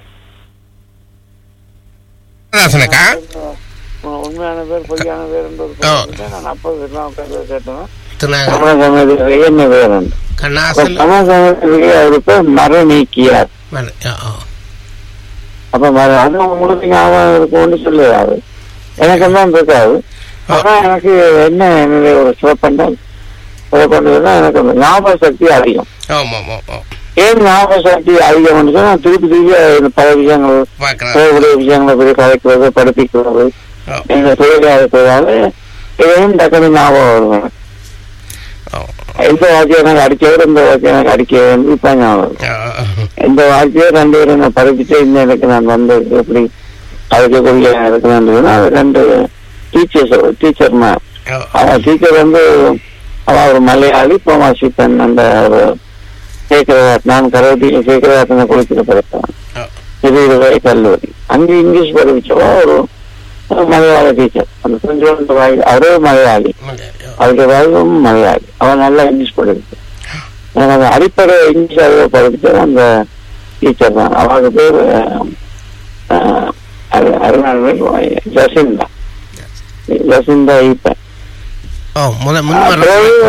கண்ணதாசனுக்கா உண்மையான பேர் பொய்யான பேர் ஓ. நான் அப்போ எல்லாம் கேட்டேன் திரு- தமிழ் சமயத்துக்கு என்ன பேர் உண்டு கண்ணாசன் தமிழ் சமயத்துக்கு அவருக்கு மர நீக்கியார் மன- ஓ, ஓ. அப்ப மர அது உங்களுக்கு ஞாபகம் இருக்கும்னு சொல்லுவாரு எனக்கு எல்லாம் இருக்காது ஆனா எனக்கு என்ன என்னுடைய ஒரு சிவப்பண்டம் சிவப்பண்டதுன்னா எனக்கு அந்த ஞாபக சக்தி அதிகம் ஆமா ஆமா ஆமா ஏன் ஞாபக சக்தி அதிகம்னு சொன்னா திருப்பி திருப்பி இந்த பல விஷயங்கள் பார்க்கலாம் தேவையான விஷயங்களை பற்றி கலைக்கிறது படிப்பிக்கிறது ஓ, இந்த தொழிலாக இருக்கிறதால இதையும் டக்குனு ஞாபகம் வரும் எனக்கு. ஓ, எந்த வாக்கியம் எனக்கு அடிச்சவர் இந்த வாக்கியம் எனக்கு அடிக்க வேண்டி இப்ப ஞாபகம் வரும். ஓ, இந்த வாழ்க்கையை ரெண்டு பேரும் நான் படிச்சுட்டு இந்த எனக்கு நான் வந்து எப்படி அழைக்கக்கூடிய இருக்கிறேன் அது ரெண்டு டீச்சர்ஸ் டீச்சர் மேம் ஓ, டீச்சர் வந்து அவ ஒரு மலையாளி கோமாசிப்பன் அந்த ஒரு சேக்கரவாட் நான் கரோட்டியில் சேக்கரவாட்டனை குளிக்கிற படித்தேன் ஓ, இது இருபது கல்லூரி அங்கே இங்கிலீஷ் படிச்சவா ஒரு ஒரு மலையாள டீச்சர் அந்த கொஞ்சம் வாய் அவரே மலையாளி மலையாளி, ஓ. அவருடைய வாழ்வும் மலையாளி அவன் நல்லா இங்கிலீஷ் படிச்சு எனக்கு அந்த அடிப்படை இங்கிலீஷ் அறிவை படிச்சது அந்த டீச்சர் தான் அவங்க பேர் அருணாள் ஜசிந்தா ஜசிந்தா ஈப்பன் ஓ, முத- முன்னர்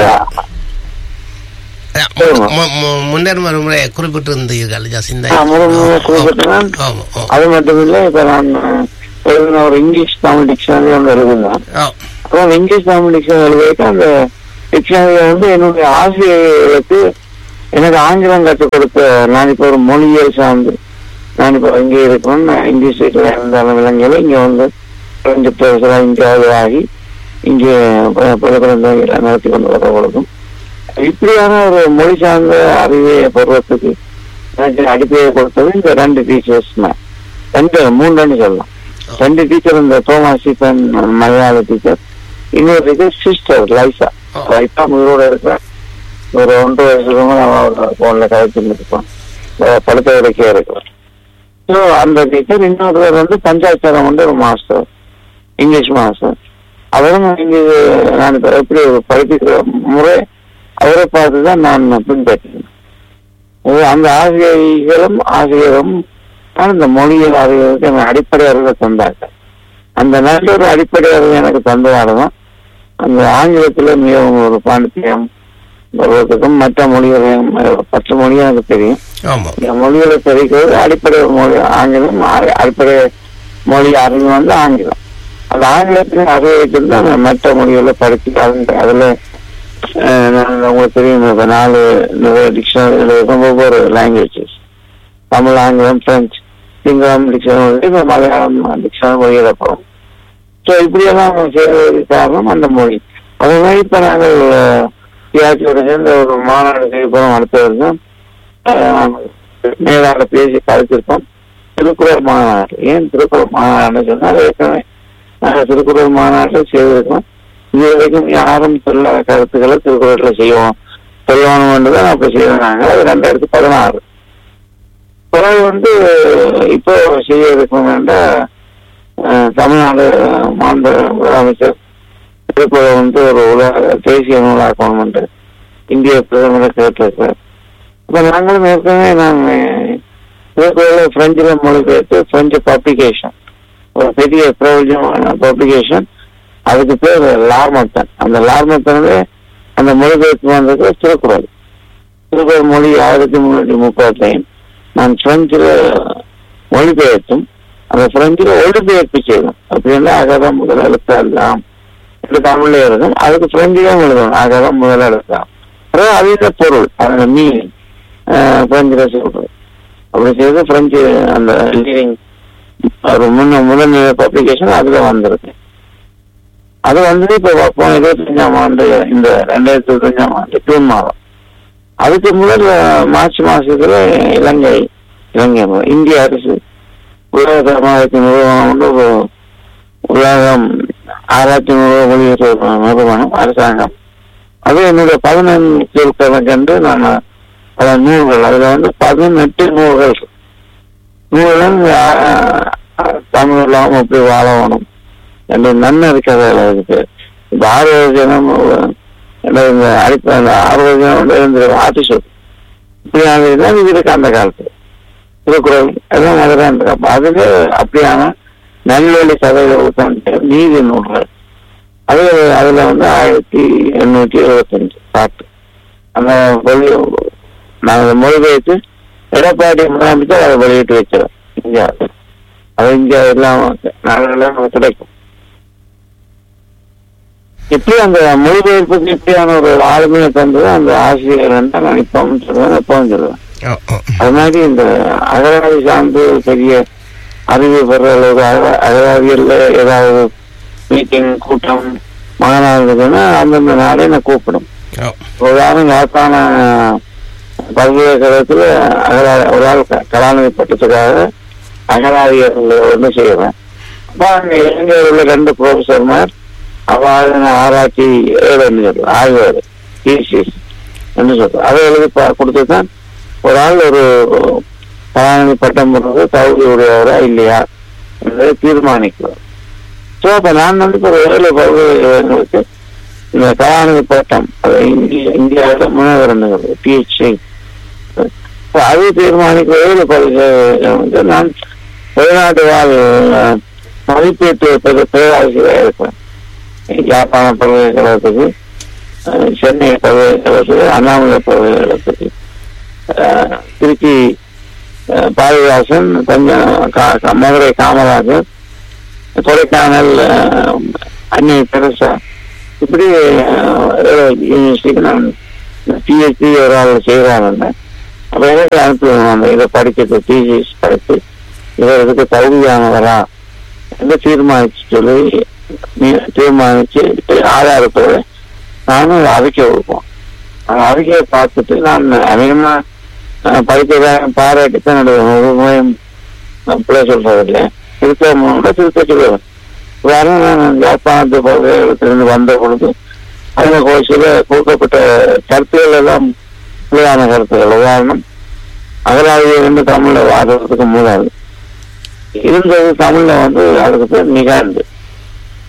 மு- மு- மு- முன்னர் மறுமுறை குறிப்பிட்டிருந்தீர்கள் ஜசிந்தா குறிப்பிட்டான் ஆமா ஓ, அது மட்டும் இல்லை இப்ப நான் எழுதின ஒரு இங்கிலீஷ் தமிழ் டிக்ஷனரி ஒன்று எழுதுனேன் ஓ, அப்புறம் இங்கிலீஷ் தமிழ் டிக்ஷனரி எழுதிட்டு அந்த டிக்ஷனரியை வந்து என்னுடைய ஆசிரியர்களுக்கு எனக்கு ஆங்கிலம் கற்றுக் கொடுத்த நான் இப்போ ஒரு மொழியியல் சார்ந்து நான் இப்போ இங்கே இருக்கணும் நான் இங்கிலீஷ் வீட்டில் இருந்தாலும் விலங்குகளை இங்கே வந்து பிரெஞ்சு பேசுகிறேன் இங்கே ஆகி இங்கே பள்ளிக்கூடங்களை நடத்தி கொண்டு வர பொழுதும் இப்படியான ஒரு மொழி சார்ந்த அறிவை பெறுவதற்கு எனக்கு அடிப்படையை கொடுத்தது இந்த ரெண்டு டீச்சர்ஸ் தான் ரெண்டு மூணுன்னு சொல்லலாம் ரெண்டு டீச்சர் இந்த தோமாசிப்பன் மலையாள டீச்சர் இன்னொரு டீச்சர் சிஸ்டர் லைசா ஓ. லைசா உயிரோட இருக்கிறேன் ஒரு ஒன்றரை வருஷத்துக்கு அவரோட போன்ல கதைச்சு இருப்பான் படுத்த வரைக்கே இருக்கிறேன் ஸோ அந்த டீச்சர் இன்னொருவர் வந்து பஞ்சாட்சரம் வந்து ஒரு மாஸ்டர் இங்கிலீஷ் மாஸ்டர் அவரும் இங்க நான் இப்ப எப்படி ஒரு படிப்பிக்கிற முறை அவரை பார்த்து தான் நான் பின்பற்றினேன் அது அந்த ஆசிரியர்களும் ஆசிரியரும் தான் இந்த மொழியியல் ஆசிரியருக்கு எனக்கு அடிப்படை அறிவை தந்தாங்க அந்த நல்ல ஒரு அடிப்படை அறிவு எனக்கு தந்ததால தான் அந்த ஆங்கிலத்துல மிகவும் ஒரு பாண்டித்யம் வருவதற்கும் மற்ற மொழிகளையும் அஹ், மற்ற மொழியும் எனக்கு தெரியும் ஆமாம் இந்த மொழிகளை தெரிவிக்கிறது அடிப்படை மொழி ஆங்கிலம் அ- அடிப்படை மொழி அறிவு வந்து ஆங்கிலம் அந்த ஆங்கிலத்தின் அறிவை வச்சிருந்து அந்த மற்ற மொழிகளை படிச்சு அதுல அதுல அஹ், நான் உங்களுக்கு தெரியும் இப்ப நாலு நிறைய டிக்ஷனரி ஒவ்வொரு லாங்குவேஜஸ் தமிழ் ஆங்கிலம் பிரெஞ்சு சிங்களம் டிக்ஷனரி இப்ப மலையாளம் டிக்ஷனரி மொழிகளை போகும் ஸோ இப்படியெல்லாம் செய்வதற்கு காரணம் அந்த மொழி அதே மாதிரி இப்ப நாங்கள் தியாச்சியோட சேர்ந்த ஒரு மாநாடு செய்ய போறோம் அடுத்த வருஷம் மேலாள பேசி கலைச்சிருக்கோம் திருக்குறள் மாநாடு ஏன் திருக்குறள் மாநாடுன்னு சொன்னால் ஏற்கனவே நாங்கள் திருக்குறள் மாநாட்டில் செய்திருக்கோம் இது வரைக்கும் யாரும் சொல்லாத கருத்துக்களை திருக்குறளில் செய்வோம் சொல்லணும்னு தான் அப்போ செய்தாங்க அது ரெண்டாயிரத்தி பதினாறு பிறகு வந்து இப்போ செய்ய இருக்கணும்னா தமிழ்நாடு மாநில முதலமைச்சர் திருக்குறள் வந்து ஒரு உலக தேசிய நூலாக்கணும் இந்திய பிரதமரை கேட்டிருக்கிறார் அப்ப நாங்களும் ஏற்கனவே நாங்கள் திருக்குறளை பிரெஞ்சில் மொழிபெயர்த்து பிரெஞ்சு பப்ளிகேஷன் ஒரு பெரிய பிரயோஜனமான பப்ளிகேஷன் அதுக்கு பேர் லார்மத்தன் அந்த லார்மத்தனவே அந்த மொழிபெயர்ப்பு வந்தது திருக்குறள் திருக்குறள் மொழி ஆயிரத்தி முன்னூற்றி முப்பத்தையும் நான் பிரெஞ்சில் மொழிபெயர்த்தும் அந்த பிரெஞ்சில் ஒளிபெயர்ப்பு செய்தோம் அப்படின்னா அகதான் முதல் எழுத்தெல்லாம் இது தமிழ்ல இருக்கும் அதுக்கு பிரெஞ்சிலும் எழுதணும் அகதான் முதல் எழுத்தலாம் அதாவது அதீத பொருள் அதோட மீனிங் பிரெஞ்சில் சொல்றது அப்படி செய்து பிரெஞ்சு அந்த லீடிங் ஒரு முன்ன முதல்நிலை பப்ளிகேஷன் அதுல வந்திருக்கு அது வந்து இப்ப போன இருபத்தஞ்சாம் ஆண்டு இந்த ரெண்டாயிரத்தி இருபத்தஞ்சாம் ஆண்டு ஜூன் மாதம் அதுக்கு முதல் அஹ், மார்ச் மாசத்துல இலங்கை இலங்கை இல்ல, இந்திய அரசு உலக சமாதானத்தின் நிறுவனம் வந்து ஒரு உலகம் ஆராய்ச்சி நிறுவனம் வெளியிட்ட நிறுவனம் அரசாங்கம் அது என்னுடைய பதினஞ்சு சொற்களை கண்டு நான் பல நூல்கள் அதுல வந்து பதினெட்டு நூல்கள் நூல்கள் அஹ், தமிழ் இல்லாம எப்படி வாழணும் என்று நன்மை இருக்கிறது இருக்கு இப்ப ஆரோக்கியம் இந்த அடிப்படை அந்த ஆரோக்கியம் இருந்து ஆட்சி சொல் இப்படியான இதுதான் இது இருக்கு அந்த காலத்துல திருக்குறள் எல்லாம் அதுதான் இருக்கு அப்ப அதுல அப்படியான நல்வழி கதைகள் கொண்டு நீதி நூல்கள் அது அதுல வந்து ஆயிரத்தி எண்ணூற்றி எழுபத்தஞ்சு பாட்டு அந்த மொழி நாங்கள் மொழிபெயர்த்து எடப்பாடி முதலமைச்சர் அதை வெளியிட்டு வச்சிடும் இந்தியா அது இந்தியா எல்லாம் நாடுகளும் நமக்கு கிடைக்கும் இப்படி அந்த மொழிபெயர்ப்புக்கு இப்படியான ஒரு ஆளுமையை தந்தது அந்த ஆசிரியர் தான் நான் இப்பவும் சொல்லுவேன் எப்பவும் சொல்லுவேன் ஓ, ஓ. அது மாதிரி இந்த அகராதி சார்ந்து பெரிய அறிவு பெற அளவுக்கு அக- அகராதியில் ஏதாவது மீட்டிங் கூட்டம் மகனாக இருக்குதுன்னா அந்தந்த நாளே நான் கூப்பிடும் ஓ. உதாரணம் யாழ்ப்பாண பல்கலைக்கழகத்தில் அகரா ஒரு ஆள் க- கலாநிதி பட்டத்துக்காக அகராதியர் ஒன்று செய்வேன் அப்போ அங்கே இலங்கையில் உள்ள ரெண்டு ப்ரொஃபஸர்மார் அவள் ஆராய்ச்சி ஏழுன்னு சொல்லுவேன் ஆய்வாளர் தீசிஸ் என்று சொல்றேன் அதை எழுதி பா- கொடுத்து தான் ஒரு ஆள் ஒரு கலாநிதி பட்டம் பெறுவது தகுதி உடையவரா இல்லையா என்பதை தீர்மானிக்கிறார் ஸோ அப்போ நான் வந்து இப்போ ஏழு பல்கலைக்கழகங்களுக்கு இந்த கலாநிதி பட்டம் அது இந்திய இந்தியாவில் முனைவரணுங்கிறது பிஹெச்டி அது தீர்மானிக்கிற ஏழு பல்கலைக்கழகம் வந்து நான் வெளிநாட்டு வாழ் அஹ், மதிப்பீட்டு பெரு- பேராசிரியராக இருக்கிறேன் யாழ்ப்பாண பல்கலைக்கழகத்துக்கு அஹ், சென்னை பல்கலைக்கழகத்துக்கு அண்ணாமலை பல்கலைக்கழகத்துக்கு அஹ், திருச்சி அஹ், பாரதிதாசன் கொஞ்சம் கா- கா- மதுரை காமராஜர் கொடைக்கானல் அஹ், அன்னை தெரசா இப்படி யூனிவர்சிட்டிக்கு நான் பிஹெச்டி ஒரு ஆள் செய்கிறாங்க அப்ப எனக்கு அனுப்புவேன் அந்த இதை படிக்கிறது டிசிஎஸ் படித்து இவர் இதுக்கு தகுதியானவரா என்று தீர்மானிச்சு சொல்லி நீ- தீர்மானிச்சு ஆதாரத்தோட நானும் அறிக்கை கொடுப்போம் அந்த அறிக்கையை பார்த்துட்டு நான் அதிகமா அஹ், படிக்கிறத பாராட்டி தான் நடுவேன் பிள்ளை சொல்றது இல்லை திருத்த திருத்த சொல்லுவேன் உதாரணம் நான் யாழ்ப்பாணத்து பல்கலைக்கழகத்திலிருந்து வந்த பொழுது அதில் ஒரு சில கொடுக்கப்பட்ட கருத்துக்கள் எல்லாம் பிள்ளையான கருத்துக்கள் உதாரணம் அகராதியை வந்து தமிழ்ல வாடுறதுக்கு மூலம் இருந்தது தமிழ்ல வந்து அதுக்கு பேர் நிகாந்து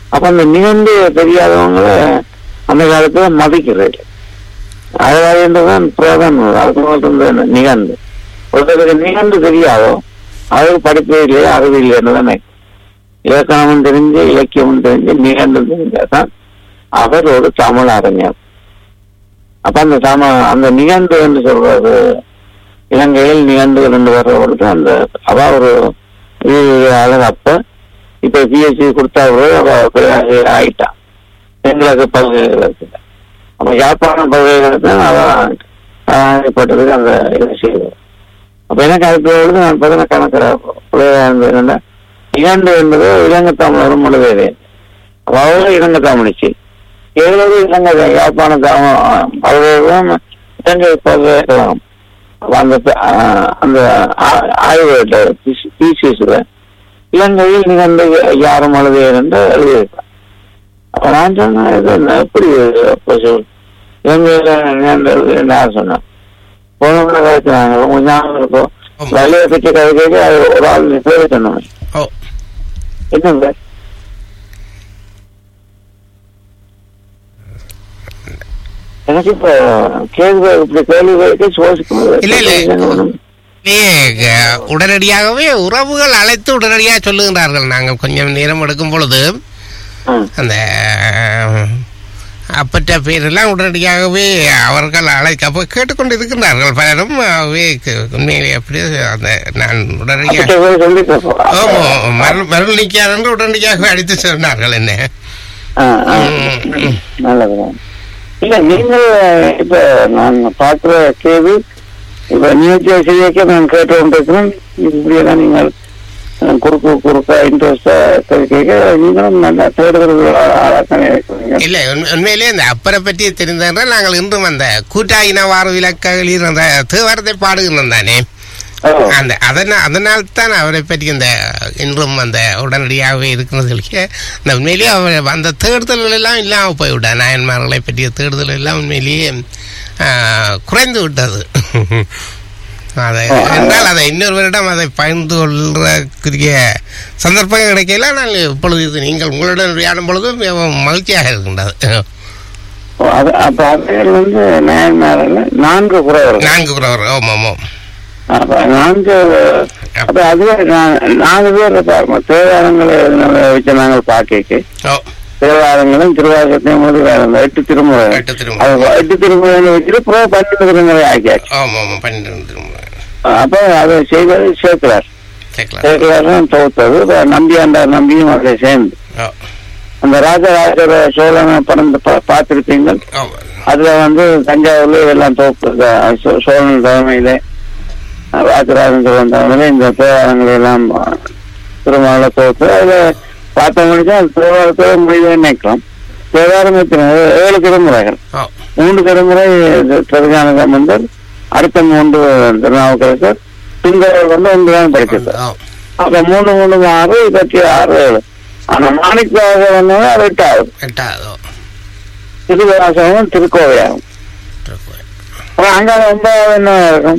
அப்ப அந்த நிகழ்ந்து தெரியாதவங்கள அந்த காலத்துல மதிக்கிறது அழகாயன்றதான் பிரதானம் அதுக்கு இந்த நிகழ்ந்து ஒருத்தருக்கு நிகழ்ந்து தெரியாதோ அவருக்கு படிப்பே இல்லையா அறிவு இல்லைன்னு தானே இலக்கணமும் தெரிஞ்சு இலக்கியமும் தெரிஞ்சு நிகழ்ந்து தெரிஞ்சாதான் அவர் ஒரு தமிழ் அறிஞர் அப்ப அந்த தம அந்த நிகழ்ந்து என்று சொல்றது இலங்கையில் நிகழ்ந்து ரெண்டு வர்றவருக்கு அந்த அவ ஒரு அழகு அப்ப இப்ப பிஎஸ்சி கொடுத்தா ஆயிட்டான் எங்களுக்கு பல்கலைக்கழகத்துல அப்ப யாழ்ப்பாணம் பல்கலைக்கழகத்தில் அவன் ஆயப்பட்டதுக்கு அந்த இதை செய்வோம் அப்ப எனக்கு அதுக்கு நான் பதின கணக்கிற பிள்ளையா இருந்தது இரண்டு என்பது இலங்கை தமிழரும் மொழிவேறு அதாவது இலங்கை தமிழிச்சு எழுபது இலங்கை யாழ்ப்பாண தமிழ் பல்கலைக்கழகம் இலங்கை பல்கலைக்கழகம் அப்ப அந்த அந்த ஆய்வு பிசிஎஸ்ல இலங்கையில் நிகழ்ந்த யாரும் எழுதியர் என்று எழுதியிருக்கான் அப்ப நான் சொன்னேன் இது என்ன எப்படி இலங்கையில நிகழ்ந்தது யார் சொன்னேன் போன முறை கதைச்சாங்க உங்க ஞாபகம் இருக்கும் வழியை பற்றி கதை கேட்க அது ஒரு ஆள் பேர் சொன்னோம் ஓ என்னங்க எனக்கு இப்ப கேள்வி இப்படி கேள்வி கேட்டு சோசிக்கும் இல்ல, இல்ல. இல்லையே, அஹ், உடனடியாகவே உறவுகள் அழைத்து உடனடியாக சொல்லுகின்றார்கள் நாங்கள் கொஞ்சம் நேரம் எடுக்கும் பொழுது அந்த அஹ், அப்பற்ற பேரெல்லாம் உடனடியாகவே அவர்கள் அழைக்க அப்போ கேட்டுக்கொண்டு இருக்கின்றார்கள் பலரும் அவை உண்மையிலே அப்படியே அந்த நான் உடனடியாக ஆமா மரண மரண நிற்கார் என்று உடனடியாக அடித்து சொன்னார்கள் என்ன நல்லதுதான் இல்ல நீங்கள் இப்ப நான் பாக்குற கேள்வி இப்ப நியூஸ் செய்தியை நான் கேட்டு கொண்டிருக்கிறேன் இப்படியெல்லாம் நீங்கள் அஹ், குறுக்கு குறுக்கா இன்ட்ரெஸ்டா கேட்க நீங்களும் நல்ல தேடுதல் ஆளாக்கணே இருக்கிறீங்க இல்லை உண்மை- உண்மையிலே இந்த அப்பரை பற்றி தெரிந்தால் நாங்கள் இன்றும் அந்த கூட்டாயினவாறு விளக்கங்களில் அந்த தேவாரத்தை பாடுகின்றோம் தானே ஓ, அந்த அதனால் அதனால் தான் அவரை பற்றி இந்த இன்றும் அந்த உடனடியாகவே இருக்கிறதுக்கு இந்த உண்மையிலேயே அவர் அந்த தேடுதல்கள் எல்லாம் இல்லாமல் போய்விட்டா நாயன்மார்களை பற்றிய தேடுதல் எல்லாம் உண்மையிலேயே ஆ, குறைந்து விட்டது அதை என்றால் அதை இன்னொருவரிடம் அதை பகிர்ந்து கொள்றதுக்குரிய சந்தர்ப்பம் கிடைக்கல நான் இப்பொழுது இது நீங்கள் உங்களுடன் விளையாடும் பொழுது மிகவும் மகிழ்ச்சியாக இருக்கின்றது ஓ, அது அப்ப அவைகள் வந்து நாயன்மாரில் நான்கு குறைவர்கள் நான்கு குறவர் ஓம் ஓம் ஓம் அப்ப நான்கு அப்ப அதுவே நான் நாலு பேர் இருப்பாங்க தேவாரங்களை வச்சு நாங்கள் பார்க்க ஓ தேவாரங்களும் திருவாசத்தையும் போது வேற இந்த எட்டு திருமுறை எட்டு திரும்ப அது எட்டு திருமுறை வச்சுட்டு புற பன்னெண்டு திருமுறை ஆக்கியாச்சு ஆமாம் ஆமாம் பன்னிரெண்டு திரும்ப அப்ப அதை செய்வது சேர்க்கிறார் கேட்கலாம் சேர்க்கிறார் தான் தொகுத்தது இப்ப நம்பியாண்டார் நம்பியும் அதை சேர்ந்து ஓ அந்த ராஜராஜ சோழனை படம் பா- பார்த்திருப்பீங்கள் ஆமாம் அதுல வந்து தஞ்சாவூர்ல இதெல்லாம் தோப்பு இந்த சோ- சோழன் தலைமையில ராஜராஜன் சோழன் தலைமையில இந்த தேவாரங்களை எல்லாம் திருமண தோப்பு அதுல பார்த்தவங்களுக்கு அது தேவாரத்தோட முடிவு நினைக்கலாம் தேவாரம் எத்தனை? ஏழு திருமுறைகள் ஓ மூன்று திருமுறை திருஞான சம்பந்தர் அடுத்த மூன்று திருநாவுக்கரசர் சுந்தரர் வந்து ஒன்று தான் படிச்சிருக்கார் ஓ அப்ப மூணு மூணு ஆறு இருபத்தி ஆறு ஏழு ஆனா மாணிக்காக வந்தவங்க அது எட்டாவது எட்டாவது ஓ திருவாசகம் திருக்கோவையாகும் திருக்குறள். அப்ப அங்க ஒன்பதாவது என்ன இருக்கும்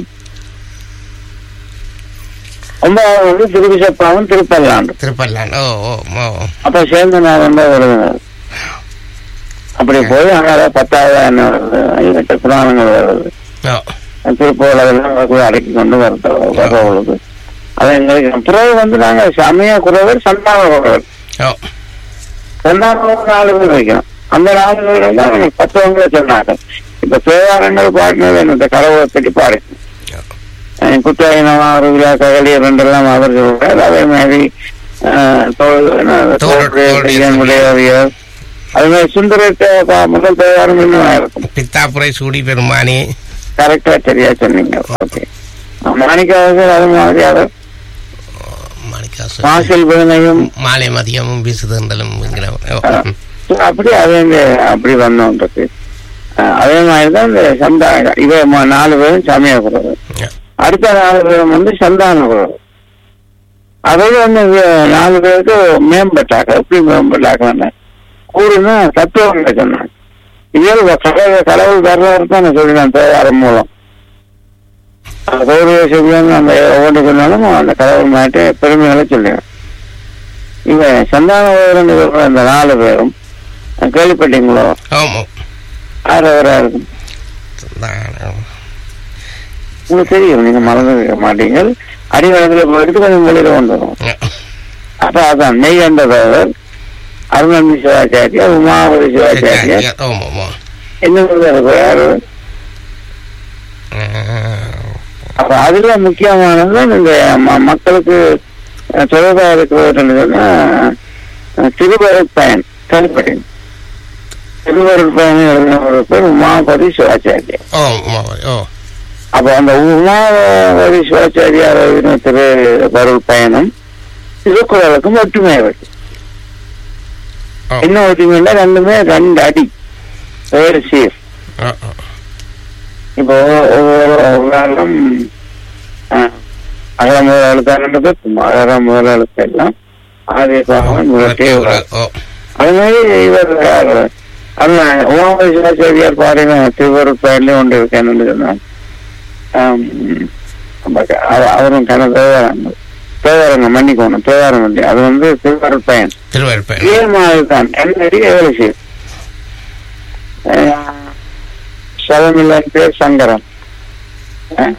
ஒன்பதாவது வந்து திருவிசப்பாவும் திருப்பல்லாண்டு திருப்பல்லாண்டு ஓ ஓ ஓ அப்ப சேர்ந்து நான் வந்து வருதுனார் அப்படி போய் அங்க பத்தாவது என்ன வருது எட்டு புராணங்கள் வருது ஓ திருப்போலெல்லாம் போய் அடக்கி கொண்டு வரது வருவது அது எங்களுக்கு பிறகு வந்து நாங்க சமய குறவர் சந்தான குறவர் ஓ சந்தான நாலு பேர் வைக்கணும் அந்த நாலு பேர் வந்து அவங்க பத்தவங்களே சொன்னாங்க இப்ப தேவாரங்கள் பாடினது இந்த கடவுளை பற்றி பாடு குத்தாயினமா ஒரு விழா ககலி ரெண்டெல்லாம் அவர் சொல்றாரு அதே மாதிரி ஆஹ், தோல் என்ன, தோல் தோல் செய்யன் உடையவியர் அது மாதிரி சுந்தரத்தை பா- முதல் தேவாரம் இன்னும் இருக்கும் பித்தாப்புரை சூடி பெருமானி கரெக்டா சரியா சொன்னீங்க ஓகே மாணிக்காவது அது மாதிரி அவர் மாணிக்காசு மாசில் பதினையும் மாலை மதியமும் வீசுதண்டலும் ஓ ம். அப்படி அதே இந்த அப்படி வந்தோன்றது அஹ் அதே மாதிரி தான் இந்த சந்தா இவ ம- நாலு பேரும் சமய குறவு அடுத்த நாலு பேரும் வந்து சந்தான குறவு அதோட வந்து இவ- நாலு பேருக்கு மேம்பட்டாங்க எப்படி மேம்பட்டாங்க கூறுனா தத்துவங்களை சொன்னாங்க இயல் கடவுள் கடவுள் வர்றவர் தான் நான் சொல்லினேன் தேவாரம் மூலம் கௌரவ சிவன் அந்த ஒவ்வொன்று சொன்னாலும் அந்த கடவுள் மாட்டு பெருமைகளை சொல்லுவேன் இவன் சந்தான உதவன் இவர்கள் இந்த நாலு பேரும் கேள்விப்பட்டீங்களோ ஆமாம் ஆறவரா இருக்கும் சந்தானம். உங்களுக்கு தெரியும் நீங்க மறந்துருக்க மாட்டீங்க அடிவளத்துல போயிட்டு கொஞ்சம் வெளியில கொண்டு வரும் அப்ப அதான் நெய் என்றவர் அருணந்தி சிவாச்சாரியார் உமாபதி சிவாச்சாரியார் ஆமாம் ஆமாம் இன்னும் யாரு அப்ப அதுல முக்கியமானது இந்த ம- மக்களுக்கு அஹ், தொடர்பா இருக்கிறதுன்னா திருவருட் பயன் கேள்விப்பட்டேன் திருவருட் பயன் எழுதின ஒரு பேர் உமாபதி சிவாச்சாரியார் ஓ ஆமாம் ஓ அப்ப அந்த உமாவதி சிவாச்சாரியார் எழுதின திருவருள் பயணம் திருக்குறளுக்கும் ஒற்றுமை இருக்கு ஓ என்ன ஒற்றுமைன்னா ரெண்டுமே ரெண்டு அடி வேறு சீர் ஓ ஓ இப்போ ஒவ்வொரு உதாரணம் அகர முதல் எழுத்தானது அகர முதல் எழுத்து எல்லாம் ஆதிய பாகம் முதலே ஓ அது மாதிரி இவர் யாரு? அண்ணன் உமாபதி சிவாச்சாரியார் பாடின திருவருள் பயன்லயும் ஒன்று இருக்கேன்னு சொன்னாங்க ஆம், நம்ம க- அவ- அவரும் கன தேவாரங்க தேவாரங்க மன்னிக்கணும் தேவாரம் இல்லை அது வந்து திருவருள் பயன் திருவருப்பேன் இதே மாதிரி தான் என்னடி எவ்வளவு செய்யும் சதமில்லன் பேர் சங்கரம் அஹ்,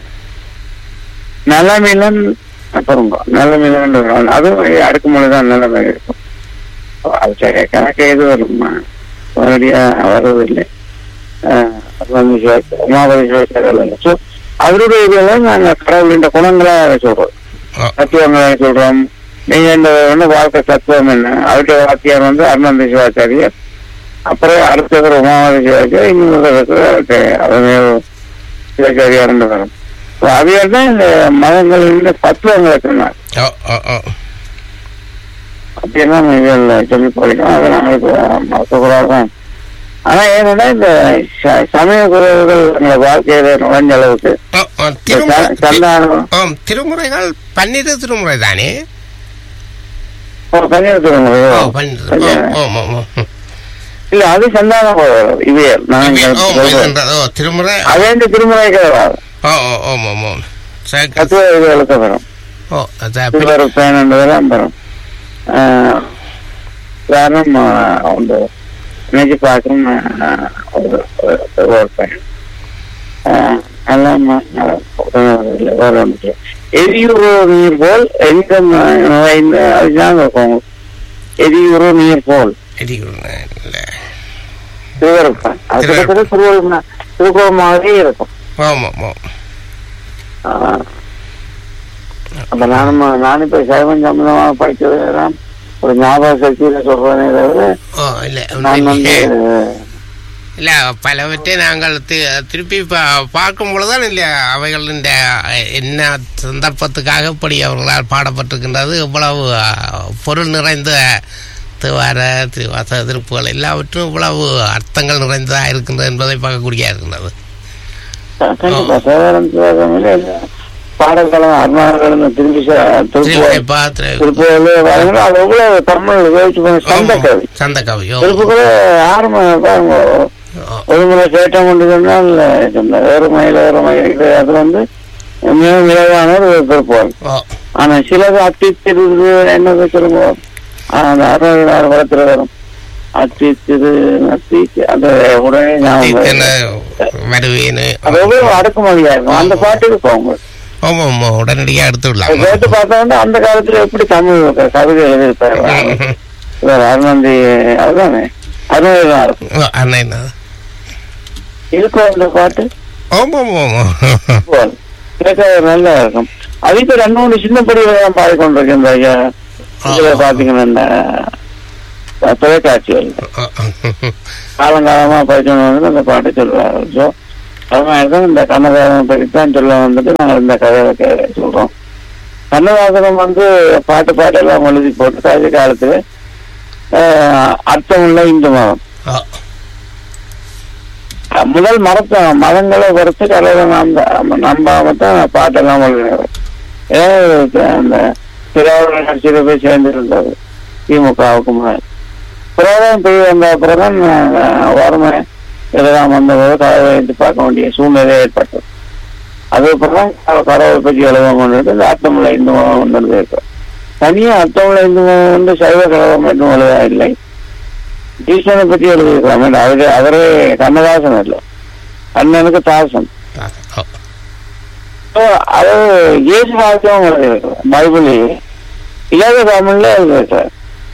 நலமிலன் அப்புறம் நலமிலன் வரும். அதுவும் அடுக்குமொழி தான் நிலைமை இருக்கும் அது சரி கணக்கு எது வருமா மறுபடியா வருவதில்லை அஹ், அது வந்து சிவ- உமாபதி சிவாச்சாரியர் ஸோ அவருடைய இதெல்லாம் நாங்கள் கடவுளின் குணங்களா சொல்றோம் ஓ தத்துவங்களை சொல்றோம் நீங்க இந்த வந்து வாழ்க்கை தத்துவம் என்ன அவருடைய வாத்தியார் வந்து அருணந்த சிவாச்சாரியர் அப்புறம் அடுத்தவர் உமாவதி சிவாச்சாரியர் இன்னொரு அவங்க சிவாச்சாரியார் வரும் அவையார் தான் இந்த மதங்களின் தத்துவங்களை சொன்னார் ஓ ஓ ஓ அப்படியெல்லாம் இதில் சொல்லி போயிருக்கோம் அதை நம்மளுக்கு மறக்கக்கூடாது தான் ஆனா ஏன்னா இந்த ச- சமய குறைவுகள் நம்ம வாழ்க்கையில நுழைஞ்ச அளவுக்கு ஓ, ஓ, இந்த திருமுறை ச- சந்தானம் ஆம் திருமுறைகள் பன்னிரு திருமுறை தானே பன்னிரத்து ஓ பன்னிரு ஓ ஓ ஓ ஓ இல்ல அது சந்தான குறைவு இவையல் நான் ஓ சொல்றேன். இதுன்றது, ஓ திருமுறை அதே இந்த திருமுறை கிடையாது ஓ ஓ ஓ ஓ ஓ சரி தத்துவ இதுகளுக்கு வரும் ஓ அது திருவருள் பயன் என்பதெல்லாம் வரும் ஆஹ், உதாரணம் ஆஹ், வந்து நினைச்சு பார்க்கணும் ஆஹ், ஒரு ஒரு- திருவருள் பயன் ஆஹ், எல்லாம் ஆஹ், இல்லை, வேற ஒன்று எரியுறு நீர் போல் எங்கும் நுழைந்து அதுதான் இருக்கும் எரியுறு நீர் போல் இல்லை திருவருள் பயன் அது திருவருள். கிட்டத்தட்ட திருவருள் திருக்குறள் மாதிரியே இருக்கும் ஆமாம் ஆமாம் ஆஹ். அப்ப நானும் நானும் இப்ப சைவம் சம்பந்தமாக படிச்சதெல்லாம் ஒரு ஞாபக சக்தியில சொல்றேனே தவிர ஓ இல்லை நான் வந்து இல்லை பலவற்றை நாங்கள் தி- திருப்பி பா- பார்க்கும் பொழுதுதான் இல்லை அவைகள் இந்த என்ன சந்தர்ப்பத்துக்காக இப்படி அவர்களால் பாடப்பட்டிருக்கின்றது இவ்வளவு அஹ், பொருள் நிறைந்த திருவார திருவாச திருப்புகள் எல்லாவற்றும் இவ்வளவு அர்த்தங்கள் நிறைந்ததாக இருக்கின்றது என்பதை பார்க்கக்கூடிய இருக்கின்றது கண்டிப்பா சேதாரம் சிவகாமியில பாடல்களும் அருணார்களும் திரும்பி ச- திருப்பூர் திருப்பைப்பா திரு திருப்பூர்ல பாருங்க அது எவ்வளவு தமிழ் உபயோகிச்சு பண்ண சொந்த கவி சந்த கவியோ திருப்புக்குள்ள ஆரம்பம் பாருங்க ஒரு முறை கேட்ட கொண்டு சொன்னால் சொன்ன வேறு மயில் வேறு மயில் இது அது வந்து மிக விரைவான ஒரு திருப்பூர் ஓ ஆனா சிலது அத்தி திரு என்னது சொல்லுவோம் அந்த அறுபதாயிரம் படத்துல வரும் அத்தி திரு அத்தி அந்த உடனே ஞாபகம் வரும். வருவேன்னு அது எவ்வளவு அடக்குமொழியா இருக்கும் அந்த பாட்டுக்கு போங்க ஆமாம் ஆமாம் உடனடியாக எடுத்து அது விடலாம் கேட்டு பார்த்தா வந்து அந்த காலத்துல எப்படி தமிழ் க- கவிதை எழுதியிருப்பாரு இவர் அருணந்தி அதுதானே அருணா இருக்கும் ஓ, அண்ணா இருக்கும் அந்த பாட்டு ஆமாம் ஆமாம் போல். கேட்க நல்லா இருக்கும் அது இப்ப ரெண்டு மூணு சின்ன படிகளை தான் பாடிக்கொண்டிருக்கேன் இந்த ஐயா. இதுல பாத்தீங்கன்னா இந்த தொலைக்காட்சிகள் காலங்காலமா படிச்சவங்க வந்து அந்த பாட்டை சொல்றாரு ஸோ அது மாதிரி தான் இந்த கண்ணதாசனம் படித்தான் சொல்ல வந்துட்டு நாங்கள் இந்த கதையை கே- சொல்றோம் கண்ணதாசனம் வந்து பாட்டு பாட்டெல்லாம் எழுதி போட்டு கடைசி காலத்துல ஆஹ், அர்த்தமுள்ள இந்து மதம் ஓ அஹ், முதல் மரத்த மதங்களை குறைச்சு கடவுளை நம்ப நம்பாம தான் பாட்டெல்லாம் எழுதினார் ஏன்னா அந்த திராவிட கட்சியில போய் சேர்ந்திருந்தாரு திமுகவுக்கு முன்னாடி பிரதம் போய் வந்த அப்புறம் தான் வறுமை இதெல்லாம் வந்தபோது கடவுளை எடுத்து பார்க்க வேண்டிய சூழ்நிலை ஏற்பட்டது அதுக்கப்புறம் தான் கடவுளை பற்றி எழுத கொண்டு இந்த அர்த்தமுள்ள இந்து மதம் கொண்டு இருக்கு தனியா அர்த்தமுள்ள இந்து மதம் வந்து சைவ கழகம் மட்டும் எழுதா இல்லை ஈஸ்வரனை பற்றி எழுதியிருக்கலாம் அவரு அவரே கண்ணதாசன் இல்லை அண்ணனுக்கு தாசன் ஓ So, அது இயேசு வாழ்க்கையும் எழுதியிருக்கிறார் பைபிளையே இலவ தமிழ்ல எழுதியிருக்கிறார்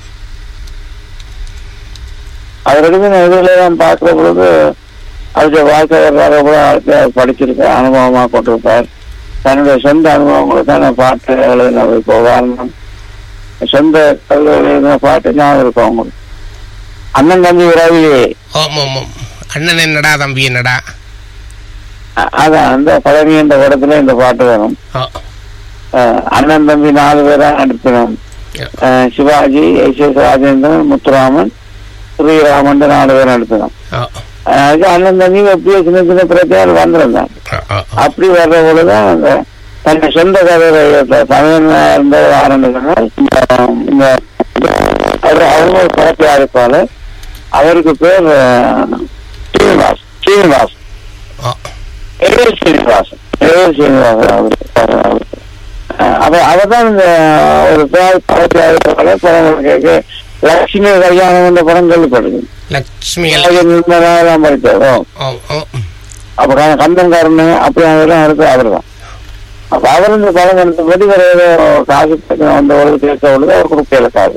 அவர் எழுதின இதுல தான் பார்க்கிற பொழுது அவருடைய வாழ்க்கை வரலாறு கூட வாழ்க்கை படிச்சிருக்க அனுபவமா கொண்டிருப்பார் தன்னுடைய சொந்த அனுபவங்களை தான் நான் பாட்டு எழுதினவர் இப்போ உதாரணம் சொந்த கல்வி எழுதின பாட்டு ஞாபகம் இருக்கும் அவங்களுக்கு அண்ணன் தம்பி உறவிலே ஓம் ஓம் ஓம் அண்ணன் என்னடா தம்பி என்னடா அ- அதான் அந்த பழனி என்ற இடத்துல இந்த பாட்டு வரும் ஓ அஹ் அண்ணன் தம்பி நாலு பேரா நடிப்பினோம் அஹ் சிவாஜி எஸ் எஸ் ராஜேந்திரன் முத்துராமன் ஸ்ரீராமன் நாலு பேர் நடிப்பினோம் ஓ அதுக்கு அண்ணன் தம்பி எப்படியோ சின்ன சின்ன பிரச்சனைகள் வந்திருந்தான் ஓ ஓ அப்படி வர்ற பொழுதுதான் அந்த தன்னை சொந்த கதையில தமிழ் இருந்த ஆரம்பிக்கிறார் இந்த அவர் அவங்க ஒரு படத்தை அழைப்பாளர் அவருக்கு பேர் அஹ், ஸ்ரீனிவாஸ் ஸ்ரீனிவாஸ் ஓ ஏஎல் சீனிவாசன் ஏஎல் சீனிவாசன் அவரு அவரு. அஹ் அப்ப அவர்தான் இந்த ஒரு பேர் படத்தில் படம் கேட்க லட்சுமி கல்யாணம் என்ற படம் கேள்விப்படுது லக்ஷ்மி நிர்மலாம் படித்தாரோ ஓ ஓ அப்ப க- கந்தன்காரன் அப்படி அதெல்லாம் எடுத்து அவர் தான் அப்ப அவர் இந்த படம் எடுத்தபடி வேற ஏதோ காசு பிரச்சனை வந்த பொழுது கேட்க பொழுது அவர் கொடுக்கல காசு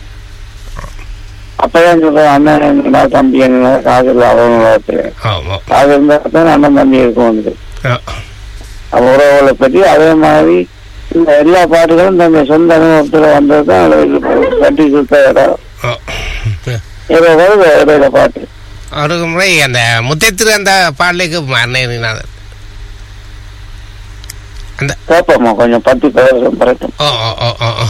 அப்பதான் சொல்றேன் அண்ணன் என்ன தம்பி என்ன காசு இல்லை அவங்க ஓ ஓ காசு இருந்தா தான் அண்ணன் தம்பி இருக்கும் வந்து ஓ அப்ப உறவுகளை பற்றி அதே மாதிரி இந்த எல்லா பாட்டுகளும் தன்னுடைய சொந்த அனுபவத்துல வந்தது தான் கட்டி சுத்த இடம் ஓ இருபது இடையில பாட்டு ஒரு முறை அந்த முத்தத்திரு அந்த பாடலுக்கு மரணநாதன் அந்த கேட்போமா கொஞ்சம் பத்து பேர் பறக்கும் ஓ ஓ ஓ ஓ ஓ